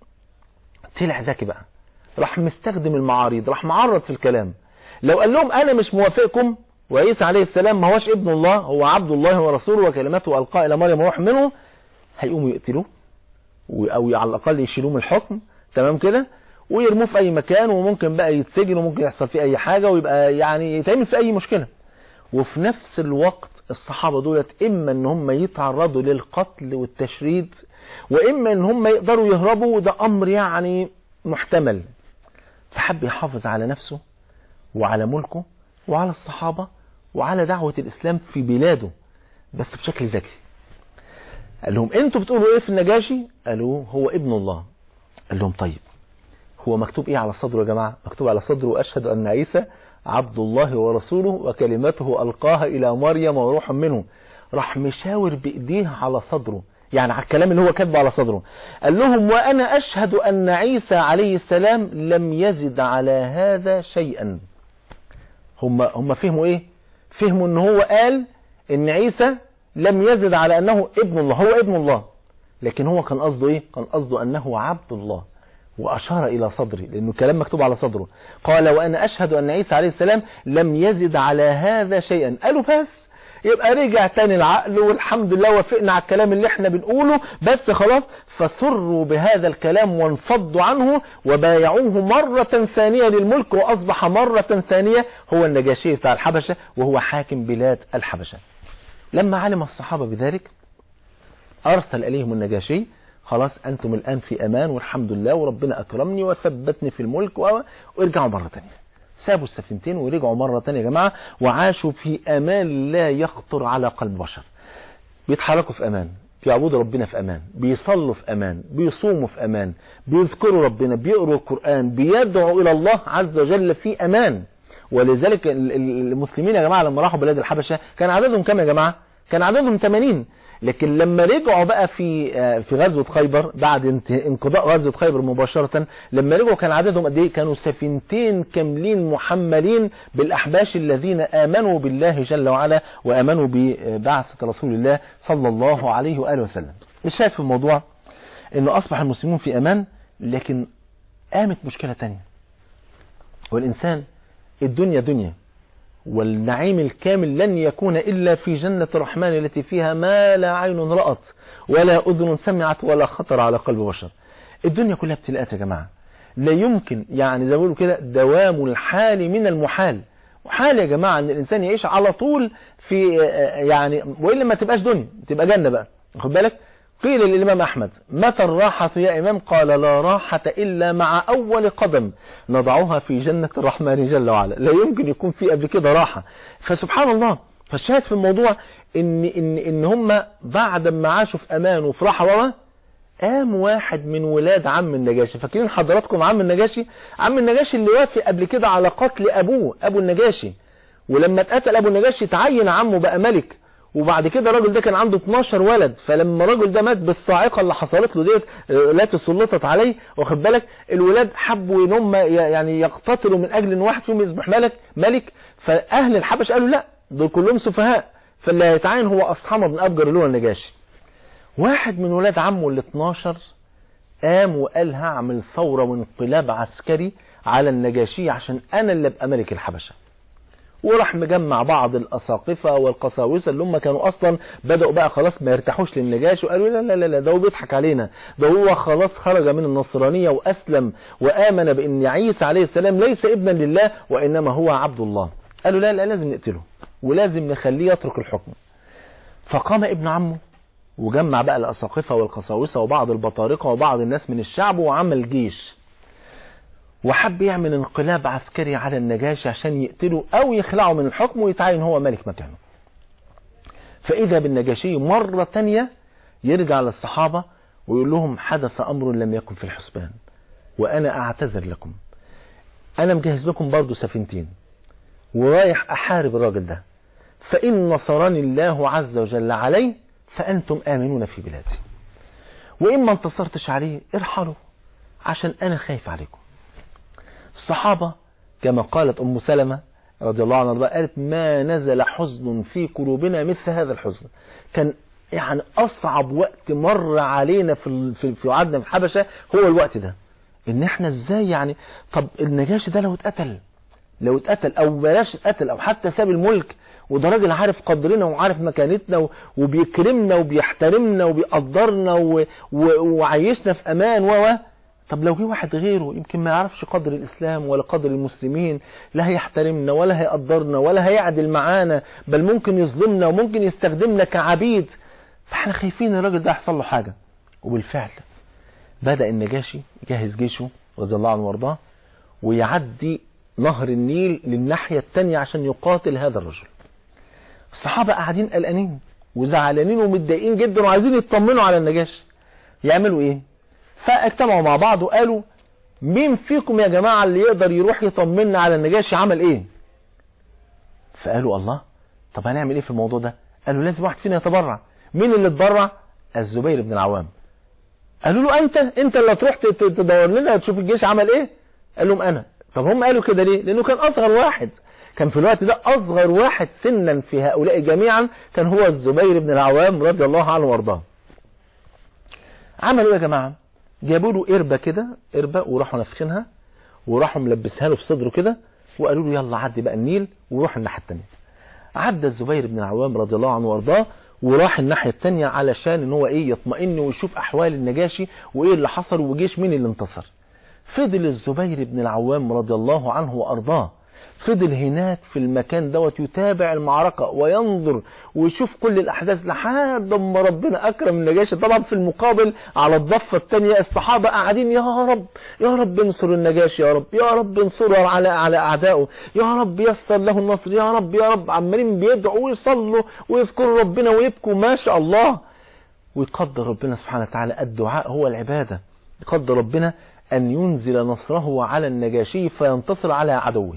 طلع ذكي بقى راح مستخدم المعارض راح معرض في الكلام لو قال لهم انا مش موافقكم وعيسى عليه السلام ما هوش ابن الله هو عبد الله ورسوله وكلمته القى الى مريم وروح منه هيقوموا يقتلوه او على الاقل يشيلوه من الحكم تمام كده ويرموه في اي مكان وممكن بقى يتسجن وممكن يحصل فيه اي حاجة ويبقى يعني يتعمل في اي مشكلة وفي نفس الوقت الصحابة دولت اما ان هم يتعرضوا للقتل والتشريد واما ان هم يقدروا يهربوا وده امر يعني محتمل فحب يحافظ على نفسه وعلى ملكه وعلى الصحابة وعلى دعوة الاسلام في بلاده بس بشكل ذكي قال لهم انتوا بتقولوا ايه في النجاشي قالوا هو ابن الله قال لهم طيب هو مكتوب ايه على صدره يا جماعة مكتوب على صدره اشهد ان عيسى عبد الله ورسوله وكلمته القاها الى مريم وروح منه راح مشاور بايديه على صدره يعني على الكلام اللي هو كاتبه على صدره قال لهم وانا اشهد ان عيسى عليه السلام لم يزد على هذا شيئا هم هم فهموا ايه فهموا ان هو قال ان عيسى لم يزد على انه ابن الله هو ابن الله لكن هو كان قصده ايه كان قصده انه عبد الله وأشار إلى صدري لأنه كلام مكتوب على صدره قال وأنا أشهد أن عيسى عليه السلام لم يزد على هذا شيئا قالوا بس يبقى رجع تاني العقل والحمد لله وافقنا على الكلام اللي احنا بنقوله بس خلاص فسروا بهذا الكلام وانفضوا عنه وبايعوه مرة ثانية للملك وأصبح مرة ثانية هو النجاشي بتاع الحبشة وهو حاكم بلاد الحبشة لما علم الصحابة بذلك أرسل إليهم النجاشي خلاص أنتم الآن في أمان والحمد لله وربنا أكرمني وثبتني في الملك وارجعوا مرة تانية سابوا السفينتين ورجعوا مرة تانية يا جماعة وعاشوا في أمان لا يخطر على قلب بشر بيتحركوا في أمان بيعبدوا ربنا في أمان بيصلوا في أمان بيصوموا في أمان بيذكروا ربنا بيقروا القرآن بيدعوا إلى الله عز وجل في أمان ولذلك المسلمين يا جماعة لما راحوا بلاد الحبشة كان عددهم كام يا جماعة كان عددهم 80 لكن لما رجعوا بقى في في غزوة خيبر بعد انقضاء غزوة خيبر مباشرة لما رجعوا كان عددهم قد ايه كانوا سفينتين كاملين محملين بالأحباش الذين آمنوا بالله جل وعلا وآمنوا ببعثة رسول الله صلى الله عليه وآله وسلم الشاهد في الموضوع انه أصبح المسلمون في أمان لكن قامت مشكلة تانية والإنسان الدنيا دنيا والنعيم الكامل لن يكون إلا في جنة الرحمن التي فيها ما لا عين رأت ولا أذن سمعت ولا خطر على قلب بشر الدنيا كلها ابتلاءات يا جماعة لا يمكن يعني زي ما بيقولوا كده دوام الحال من المحال محال يا جماعة ان الانسان يعيش على طول في يعني وإلا ما تبقاش دنيا تبقى جنة بقى خد بالك قيل للإمام أحمد متى الراحة يا إمام قال لا راحة إلا مع أول قدم نضعها في جنة الرحمن جل وعلا لا يمكن يكون في قبل كده راحة فسبحان الله فالشاهد في الموضوع إن, إن, إن هم بعد ما عاشوا في أمان وفي راحة وما قام واحد من ولاد عم النجاشي فاكرين حضراتكم عم النجاشي عم النجاشي اللي وافق قبل كده على قتل أبوه أبو النجاشي ولما اتقتل أبو النجاشي تعين عمه بقى ملك وبعد كده الراجل ده كان عنده 12 ولد فلما الراجل ده مات بالصاعقه اللي حصلت له ديت لا تسلطت عليه واخد بالك الولاد حبوا ان هم يعني يقتتلوا من اجل ان واحد فيهم يصبح ملك ملك فاهل الحبش قالوا لا دول كلهم سفهاء فاللي هيتعين هو اصحمه بن ابجر اللي هو النجاشي واحد من ولاد عمه ال 12 قام وقال هعمل ثوره وانقلاب عسكري على النجاشي عشان انا اللي ابقى ملك الحبشه وراح مجمع بعض الأساقفة والقساوسة اللي هم كانوا أصلا بدأوا بقى خلاص ما يرتاحوش للنجاشي وقالوا لا لا لا لا ده هو بيضحك علينا ده هو خلاص خرج من النصرانية وأسلم وآمن بأن عيسى عليه السلام ليس ابنا لله وإنما هو عبد الله قالوا لا لا لازم نقتله ولازم نخليه يترك الحكم فقام ابن عمه وجمع بقى الأساقفة والقساوسة وبعض البطارقة وبعض الناس من الشعب وعمل جيش وحب يعمل انقلاب عسكري على النجاشي عشان يقتله او يخلعه من الحكم ويتعين هو ملك مكانه فاذا بالنجاشي مرة تانية يرجع للصحابة ويقول لهم حدث امر لم يكن في الحسبان وانا اعتذر لكم انا مجهز لكم برضو سفينتين ورايح احارب الراجل ده فان نصرني الله عز وجل عليه فانتم امنون في بلادي وان ما انتصرتش عليه ارحلوا عشان انا خايف عليكم الصحابة كما قالت ام سلمة رضي الله عنها قالت ما نزل حزن في قلوبنا مثل هذا الحزن كان يعني اصعب وقت مر علينا في في في عدنا في الحبشه هو الوقت ده ان احنا ازاي يعني طب النجاشي ده لو اتقتل لو اتقتل او بلاش اتقتل او حتى ساب الملك وده راجل عارف قدرنا وعارف مكانتنا وبيكرمنا وبيحترمنا وبيقدرنا و... و... وعايشنا في امان و طب لو جه واحد غيره يمكن ما يعرفش قدر الإسلام ولا قدر المسلمين لا هيحترمنا ولا هيقدرنا ولا هيعدل معانا بل ممكن يظلمنا وممكن يستخدمنا كعبيد فاحنا خايفين الراجل ده يحصل له حاجة وبالفعل بدأ النجاشي يجهز جيشه رضي الله عنه وارضاه ويعدي نهر النيل للناحية التانية عشان يقاتل هذا الرجل الصحابة قاعدين قلقانين وزعلانين ومتضايقين جدا وعايزين يطمنوا على النجاشي يعملوا ايه فاجتمعوا مع بعض وقالوا مين فيكم يا جماعة اللي يقدر يروح يطمنا على النجاشي عمل ايه فقالوا الله طب هنعمل ايه في الموضوع ده قالوا لازم واحد فينا يتبرع مين اللي اتبرع الزبير بن العوام قالوا له انت انت اللي هتروح تدور لنا تشوف الجيش عمل ايه قال لهم انا طب هم قالوا كده ليه لانه كان اصغر واحد كان في الوقت ده اصغر واحد سنا في هؤلاء جميعا كان هو الزبير بن العوام رضي الله عنه وارضاه عملوا ايه يا جماعه جابوا له قربة كده قربة وراحوا نفخينها وراحوا ملبسها له في صدره كده وقالوا له يلا عدي بقى النيل وروح الناحية التانية عدى الزبير بن العوام رضي الله عنه وارضاه وراح الناحية التانية علشان ان هو ايه يطمئن ويشوف احوال النجاشي وايه اللي حصل وجيش مين اللي انتصر فضل الزبير بن العوام رضي الله عنه وارضاه فضل هناك في المكان دوت يتابع المعركة وينظر ويشوف كل الأحداث لحد ما ربنا أكرم النجاشي طبعا في المقابل على الضفة الثانية الصحابة قاعدين يا رب يا رب انصر النجاشي يا رب يا رب انصره على على أعدائه يا رب يسر له النصر يا رب يا رب عمالين بيدعوا ويصلوا ويذكروا ربنا ويبكوا ما شاء الله ويقدر ربنا سبحانه وتعالى الدعاء هو العبادة يقدر ربنا أن ينزل نصره على النجاشي فينتصر على عدوه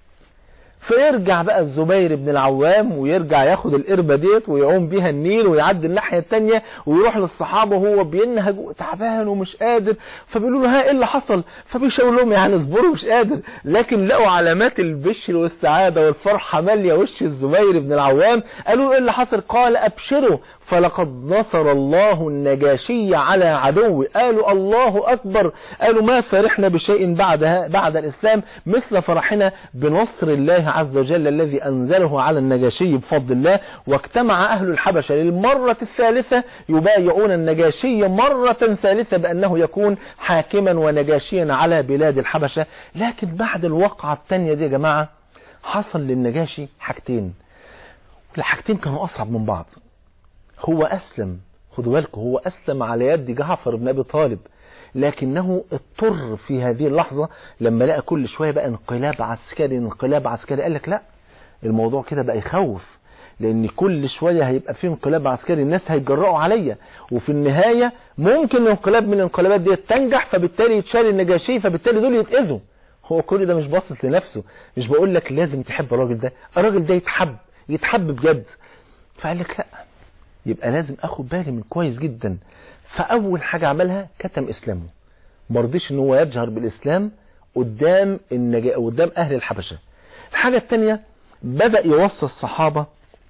فيرجع بقى الزبير بن العوام ويرجع ياخد القربة ديت ويعوم بيها النيل ويعدي الناحية التانية ويروح للصحابة وهو بينهج تعبان ومش قادر فبيقولوا له ها ايه اللي حصل فبيشاور لهم يعني اصبروا مش قادر لكن لقوا علامات البشر والسعادة والفرحة مالية وش الزبير بن العوام قالوا ايه اللي حصل قال ابشروا فلقد نصر الله النجاشي على عدو قالوا الله أكبر قالوا ما فرحنا بشيء بعدها بعد الإسلام مثل فرحنا بنصر الله عز وجل الذي أنزله على النجاشي بفضل الله واجتمع أهل الحبشة للمرة الثالثة يبايعون النجاشي مرة ثالثة بأنه يكون حاكما ونجاشيا على بلاد الحبشة لكن بعد الوقعة الثانية دي يا جماعة حصل للنجاشي حاجتين الحاجتين كانوا أصعب من بعض هو أسلم خدوا بالكم هو أسلم على يد جعفر بن أبي طالب لكنه اضطر في هذه اللحظة لما لقى كل شوية بقى انقلاب عسكري انقلاب عسكري قال لك لا الموضوع كده بقى يخوف لان كل شوية هيبقى فيه انقلاب عسكري الناس هيتجرأوا عليا وفي النهاية ممكن انقلاب من الانقلابات دي تنجح فبالتالي يتشال النجاشي فبالتالي دول يتأذوا هو كل ده مش باصص لنفسه مش بقول لك لازم تحب الراجل ده الراجل ده يتحب يتحب بجد فقال لك لا يبقى لازم اخد بالي من كويس جدا فاول حاجة عملها كتم اسلامه مرضيش ان هو يجهر بالاسلام قدام النجا... قدام اهل الحبشة الحاجة التانية بدأ يوصي الصحابة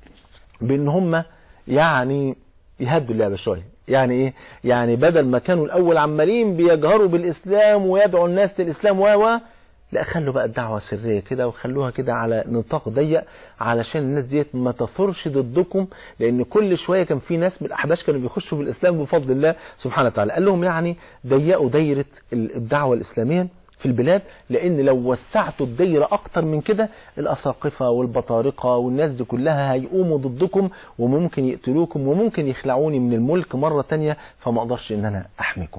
بان هم يعني يهدوا اللعبة شوية يعني ايه يعني بدل ما كانوا الاول عمالين بيجهروا بالاسلام ويدعوا الناس للاسلام و لا خلوا بقى الدعوة سرية كده وخلوها كده على نطاق ضيق علشان الناس ديت ما تثورش ضدكم لان كل شوية كان في ناس من الاحباش كانوا بيخشوا في الاسلام بفضل الله سبحانه وتعالى قال لهم يعني ضيقوا دايرة الدعوة الاسلامية في البلاد لان لو وسعتوا الدايرة اكتر من كده الاساقفة والبطارقة والناس دي كلها هيقوموا ضدكم وممكن يقتلوكم وممكن يخلعوني من الملك مرة تانية فما اقدرش ان انا احميكم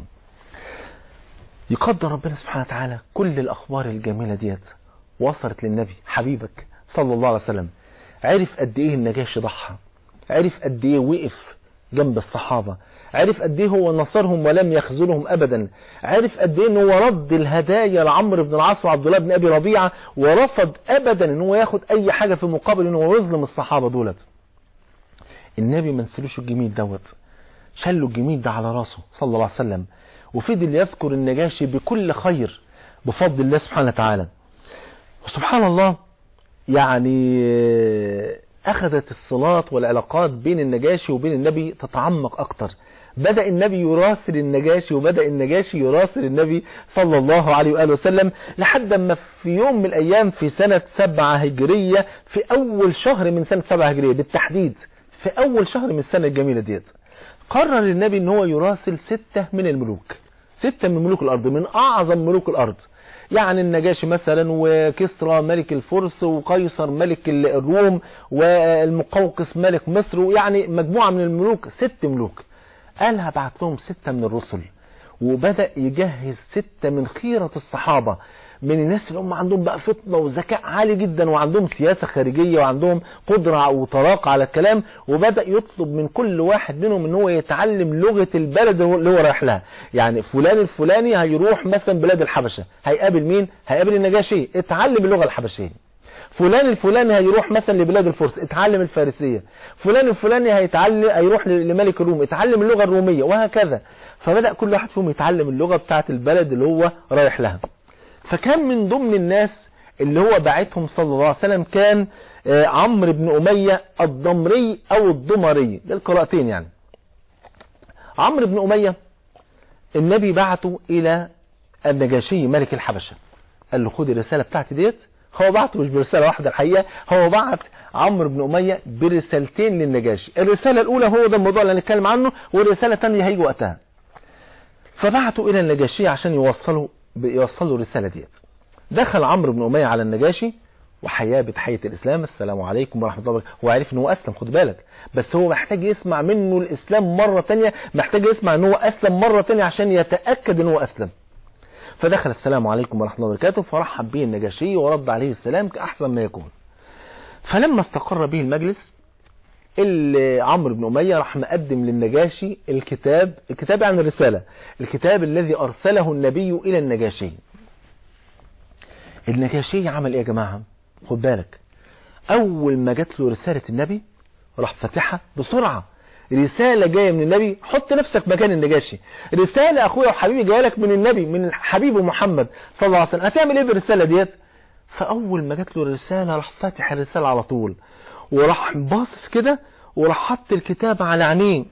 يقدر ربنا سبحانه وتعالى كل الأخبار الجميلة ديت وصلت للنبي حبيبك صلى الله عليه وسلم عرف قد ايه النجاشي ضحى عرف قد ايه وقف جنب الصحابة عرف قد ايه هو نصرهم ولم يخذلهم ابدا عرف قد ايه ان هو رد الهدايا لعمرو بن العاص وعبد الله بن ابي ربيعه ورفض ابدا ان هو ياخد اي حاجه في مقابل ان هو يظلم الصحابه دولت النبي ما نسلوش الجميل دوت شلوا الجميل ده على راسه صلى الله عليه وسلم وفضل يذكر النجاشي بكل خير بفضل الله سبحانه وتعالى وسبحان الله يعني أخذت الصلات والعلاقات بين النجاشي وبين النبي تتعمق أكتر بدأ النبي يراسل النجاشي وبدأ النجاشي يراسل النبي صلى الله عليه وآله وسلم لحد ما في يوم من الأيام في سنة سبعة هجرية في أول شهر من سنة سبعة هجرية بالتحديد في أول شهر من السنة الجميلة ديت قرر النبي ان هو يراسل ستة من الملوك ستة من ملوك الأرض من أعظم ملوك الأرض يعني النجاشي مثلا وكسرى ملك الفرس وقيصر ملك الروم والمقوقس ملك مصر يعني مجموعة من الملوك ست ملوك قال هبعت لهم ستة من الرسل وبدأ يجهز ستة من خيرة الصحابة من الناس اللي هم عندهم بقى فطنة وذكاء عالي جدا وعندهم سياسة خارجية وعندهم قدرة وطلاقة على الكلام وبدأ يطلب من كل واحد منهم ان هو يتعلم لغة البلد اللي هو رايح لها يعني فلان الفلاني هيروح مثلا بلاد الحبشة هيقابل مين هيقابل النجاشي اتعلم اللغة الحبشية فلان الفلاني هيروح مثلا لبلاد الفرس اتعلم الفارسية فلان الفلاني هيتعلم هيروح لملك الروم اتعلم اللغة الرومية وهكذا فبدأ كل واحد فيهم يتعلم اللغة بتاعت البلد اللي هو رايح لها فكان من ضمن الناس اللي هو بعتهم صلى الله عليه وسلم كان عمرو بن أمية الضمري أو الضمري ده القراءتين يعني عمرو بن أمية النبي بعته إلى النجاشي ملك الحبشة قال له خد الرسالة بتاعتي ديت هو بعته مش برسالة واحدة الحقيقة هو بعت عمرو بن أمية برسالتين للنجاشي الرسالة الأولى هو ده الموضوع اللي هنتكلم عنه والرسالة الثانية هيجي وقتها فبعتوا إلى النجاشي عشان يوصلوا يوصلوا الرسالة ديت دخل عمرو بن أمية على النجاشي وحياه بتحية الإسلام السلام عليكم ورحمة الله وبركاته هو عارف ان هو أسلم خد بالك بس هو محتاج يسمع منه الإسلام مرة تانية محتاج يسمع ان هو أسلم مرة تانية عشان يتأكد ان هو أسلم فدخل السلام عليكم ورحمة الله وبركاته فرحب به النجاشي ورد عليه السلام كأحسن ما يكون فلما استقر به المجلس اللي عمرو بن أمية راح مقدم للنجاشي الكتاب الكتاب يعني الرسالة الكتاب الذي أرسله النبي إلى النجاشي النجاشي عمل إيه يا جماعة خد بالك أول ما جات له رسالة النبي راح فتحها بسرعة رسالة جاية من النبي حط نفسك مكان النجاشي رسالة أخويا وحبيبي جاية لك من النبي من حبيبه محمد صلى الله عليه وسلم هتعمل إيه بالرسالة ديت فأول ما جات له الرسالة راح فاتح الرسالة على طول وراح باصص كده وراح حط الكتاب على عينيه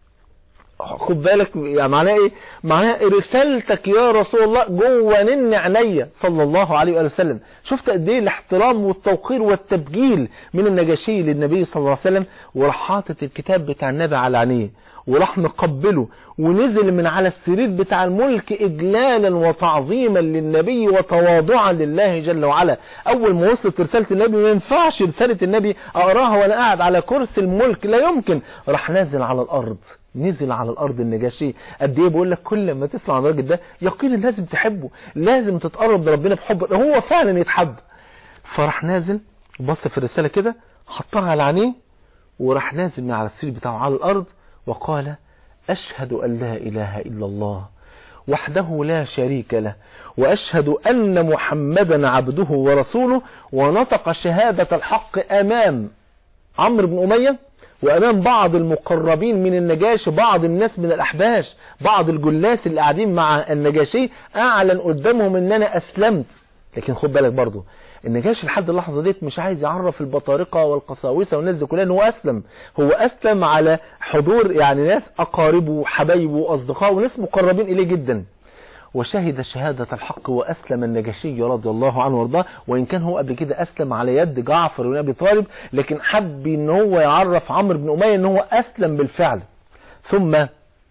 خد بالك يعني معناه ايه معناه رسالتك يا رسول الله جوه نن عينيا صلى الله عليه واله وسلم شفت قد ايه الاحترام والتوقير والتبجيل من النجاشي للنبي صلى الله عليه وسلم وراح حاطط الكتاب بتاع النبي على عينيه وراح مقبله ونزل من على السرير بتاع الملك اجلالا وتعظيما للنبي وتواضعا لله جل وعلا اول ما وصلت رسالة النبي ما ينفعش رسالة النبي اقراها وانا قاعد على كرسي الملك لا يمكن راح نازل على الارض نزل على الارض النجاشي قد ايه بقول لك كل ما تسمع عن الراجل ده يقينا لازم تحبه لازم تتقرب لربنا بحب هو فعلا يتحب فراح نازل بص في الرساله كده حطها على عينيه وراح نازل من على السرير بتاعه على الارض وقال اشهد ان لا اله الا الله وحده لا شريك له وأشهد أن محمدا عبده ورسوله ونطق شهادة الحق أمام عمرو بن أمية وأمام بعض المقربين من النجاشي بعض الناس من الأحباش بعض الجلاس اللي قاعدين مع النجاشي أعلن قدامهم أن أنا أسلمت لكن خد بالك برضو النجاشي لحد اللحظة ديت مش عايز يعرف البطارقة والقساوسة والناس دي كلها ان هو أسلم هو أسلم على حضور يعني ناس أقاربه وحبايبه وأصدقائه وناس مقربين إليه جدا وشهد شهادة الحق وأسلم النجاشي رضي الله عنه وارضاه وإن كان هو قبل كده أسلم على يد جعفر بن أبي طالب لكن حب إن هو يعرف عمرو بن أمية إن هو أسلم بالفعل ثم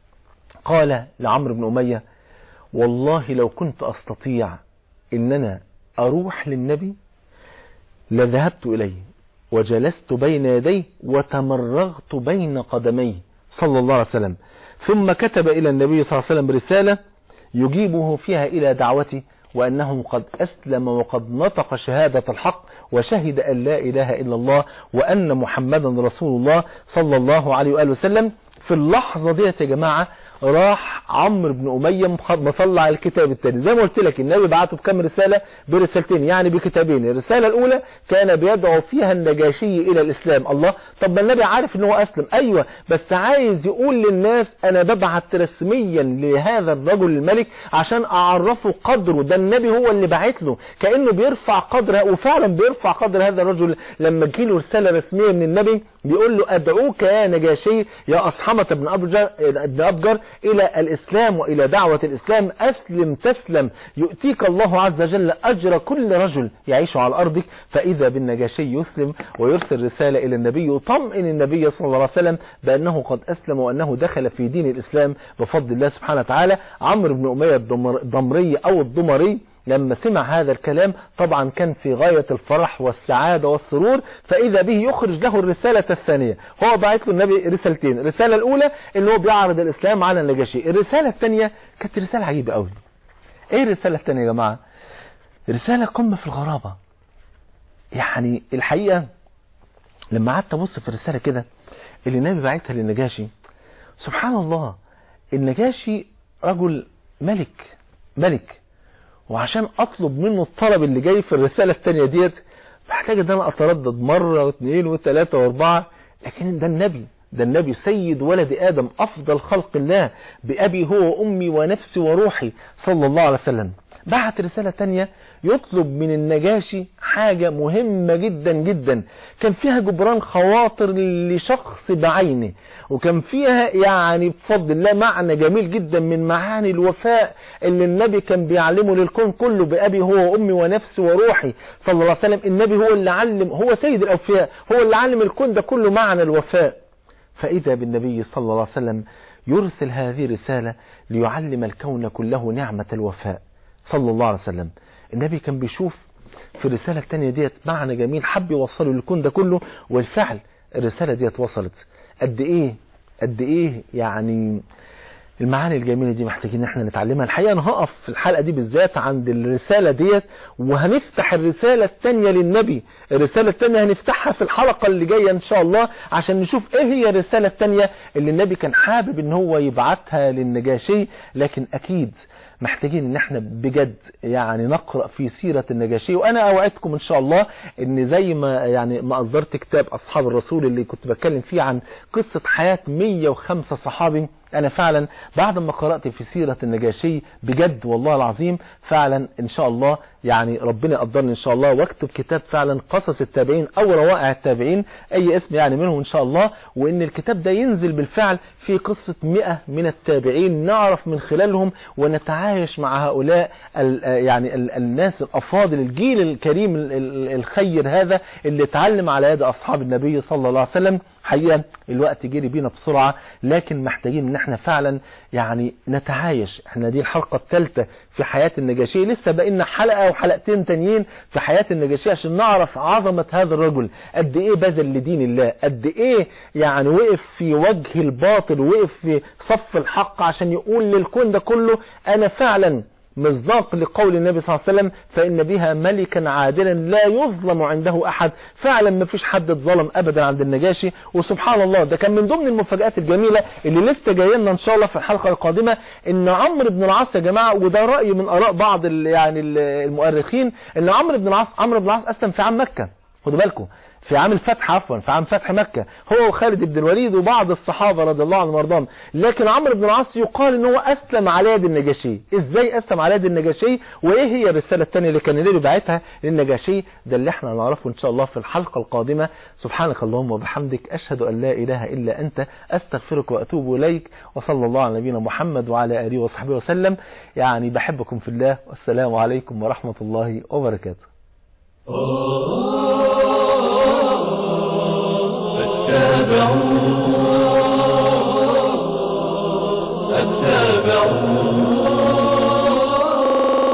قال لعمرو بن أمية والله لو كنت أستطيع إن أنا أروح للنبي لذهبت إليه وجلست بين يديه وتمرغت بين قدميه صلى الله عليه وسلم ثم كتب إلى النبي صلى الله عليه وسلم رسالة يجيبه فيها إلى دعوته وأنه قد أسلم وقد نطق شهادة الحق وشهد أن لا إله إلا الله وأن محمدا رسول الله صلى الله عليه وآله وسلم في اللحظة ديت يا جماعة راح عمرو بن أمية مخ- مطلع الكتاب الثاني زي ما قلت لك النبي بعته بكم رسالة برسالتين يعني بكتابين الرسالة الأولى كان بيدعو فيها النجاشي إلى الإسلام الله طب ما النبي عارف ان هو أسلم أيوة بس عايز يقول للناس أنا ببعت رسميا لهذا الرجل الملك عشان أعرفه قدره ده النبي هو اللي بعت له كأنه بيرفع قدره وفعلا بيرفع قدر هذا الرجل لما تجيله رسالة رسمية من النبي بيقول له أدعوك يا نجاشي يا أصحمة بن أبجر, بن أبجر إلى الإسلام وإلى دعوة الإسلام أسلم تسلم يؤتيك الله عز وجل أجر كل رجل يعيش على أرضك فإذا بالنجاشي يسلم ويرسل رسالة إلى النبي يطمئن النبي صلى الله عليه وسلم بأنه قد أسلم وأنه دخل في دين الإسلام بفضل الله سبحانه وتعالى عمرو بن أمية الضمر- الضمري أو الضمري لما سمع هذا الكلام طبعا كان في غاية الفرح والسعادة والسرور فإذا به يخرج له الرسالة الثانية هو بعت له النبي رسالتين الرسالة الأولى اللي هو بيعرض الإسلام على النجاشي الرسالة الثانية كانت رسالة عجيبة قوي ايه الرسالة الثانية يا جماعة رسالة قمة في الغرابة يعني الحقيقة لما قعدت ابص في الرسالة كده اللي النبي بعتها للنجاشي سبحان الله النجاشي رجل ملك ملك وعشان اطلب منه الطلب اللي جاي في الرسالة التانية ديت محتاج ان انا اتردد مرة واثنين وثلاثة واربعة لكن ده النبي ده النبي سيد ولد ادم افضل خلق الله بابي هو وامي ونفسي وروحي صلى الله عليه وسلم بعت رسالة تانية يطلب من النجاشي حاجة مهمة جدا جدا كان فيها جبران خواطر لشخص بعينه وكان فيها يعني بفضل الله معنى جميل جدا من معاني الوفاء اللي النبي كان بيعلمه للكون كله بأبي هو وأمي ونفسي وروحي صلى الله عليه وسلم النبي هو اللي علم هو سيد الأوفياء هو اللي علم الكون ده كله معنى الوفاء فإذا بالنبي صلى الله عليه وسلم يرسل هذه الرسالة ليعلم الكون كله نعمة الوفاء صلى الله عليه وسلم النبي كان بيشوف في الرسالة التانية ديت معنى جميل حب يوصله للكون ده كله والفعل الرسالة ديت وصلت قد ايه قد ايه يعني المعاني الجميلة دي محتاجين ان احنا نتعلمها الحقيقة انا هقف في الحلقة دي بالذات عند الرسالة ديت وهنفتح الرسالة التانية للنبي الرسالة التانية هنفتحها في الحلقة اللي جاية ان شاء الله عشان نشوف ايه هي الرسالة التانية اللي النبي كان حابب ان هو يبعتها للنجاشي لكن اكيد محتاجين ان احنا بجد يعني نقرأ في سيرة النجاشي وانا اوعدكم ان شاء الله ان زي ما يعني ما اصدرت كتاب اصحاب الرسول اللي كنت بتكلم فيه عن قصة حياة 105 صحابي انا فعلا بعد ما قرأت في سيرة النجاشي بجد والله العظيم فعلا ان شاء الله يعني ربنا يقدرني ان شاء الله واكتب كتاب فعلا قصص التابعين او روائع التابعين اي اسم يعني منهم ان شاء الله وان الكتاب ده ينزل بالفعل في قصة 100 من التابعين نعرف من خلالهم ونتعايش مع هؤلاء ال يعني ال الناس الافاضل الجيل الكريم ال ال الخير هذا اللي اتعلم على يد اصحاب النبي صلى الله عليه وسلم حقيقة الوقت جري بينا بسرعة لكن محتاجين ان احنا فعلا يعني نتعايش احنا دي الحلقة الثالثة في حياة النجاشي لسه بقينا حلقة وحلقتين تانيين في حياة النجاشي عشان نعرف عظمة هذا الرجل قد ايه بذل لدين الله قد ايه يعني وقف في وجه الباطل وقف في صف الحق عشان يقول للكون ده كله انا فعلا مصداق لقول النبي صلى الله عليه وسلم فإن بها ملكا عادلا لا يظلم عنده أحد فعلا ما فيش حد اتظلم أبدا عند النجاشي وسبحان الله ده كان من ضمن المفاجآت الجميلة اللي لسه جايه لنا إن شاء الله في الحلقة القادمة إن عمرو بن العاص يا جماعة وده رأي من آراء بعض ال يعني ال المؤرخين إن عمرو بن العاص عمرو بن العاص أسلم في عام مكة خدوا بالكم في عام الفتح عفوا في عام فتح مكة هو وخالد بن الوليد وبعض الصحابة رضي الله عنهم وارضاهم لكن عمرو بن العاص يقال ان هو اسلم على يد النجاشي ازاي اسلم على يد النجاشي وايه هي الرسالة الثانية اللي كان النبي باعتها للنجاشي ده اللي احنا هنعرفه ان شاء الله في الحلقة القادمة سبحانك اللهم وبحمدك اشهد ان لا اله الا انت استغفرك واتوب اليك وصلى الله على نبينا محمد وعلى اله وصحبه وسلم يعني بحبكم في الله والسلام عليكم ورحمة الله وبركاته فاتبعوا فاتبعوا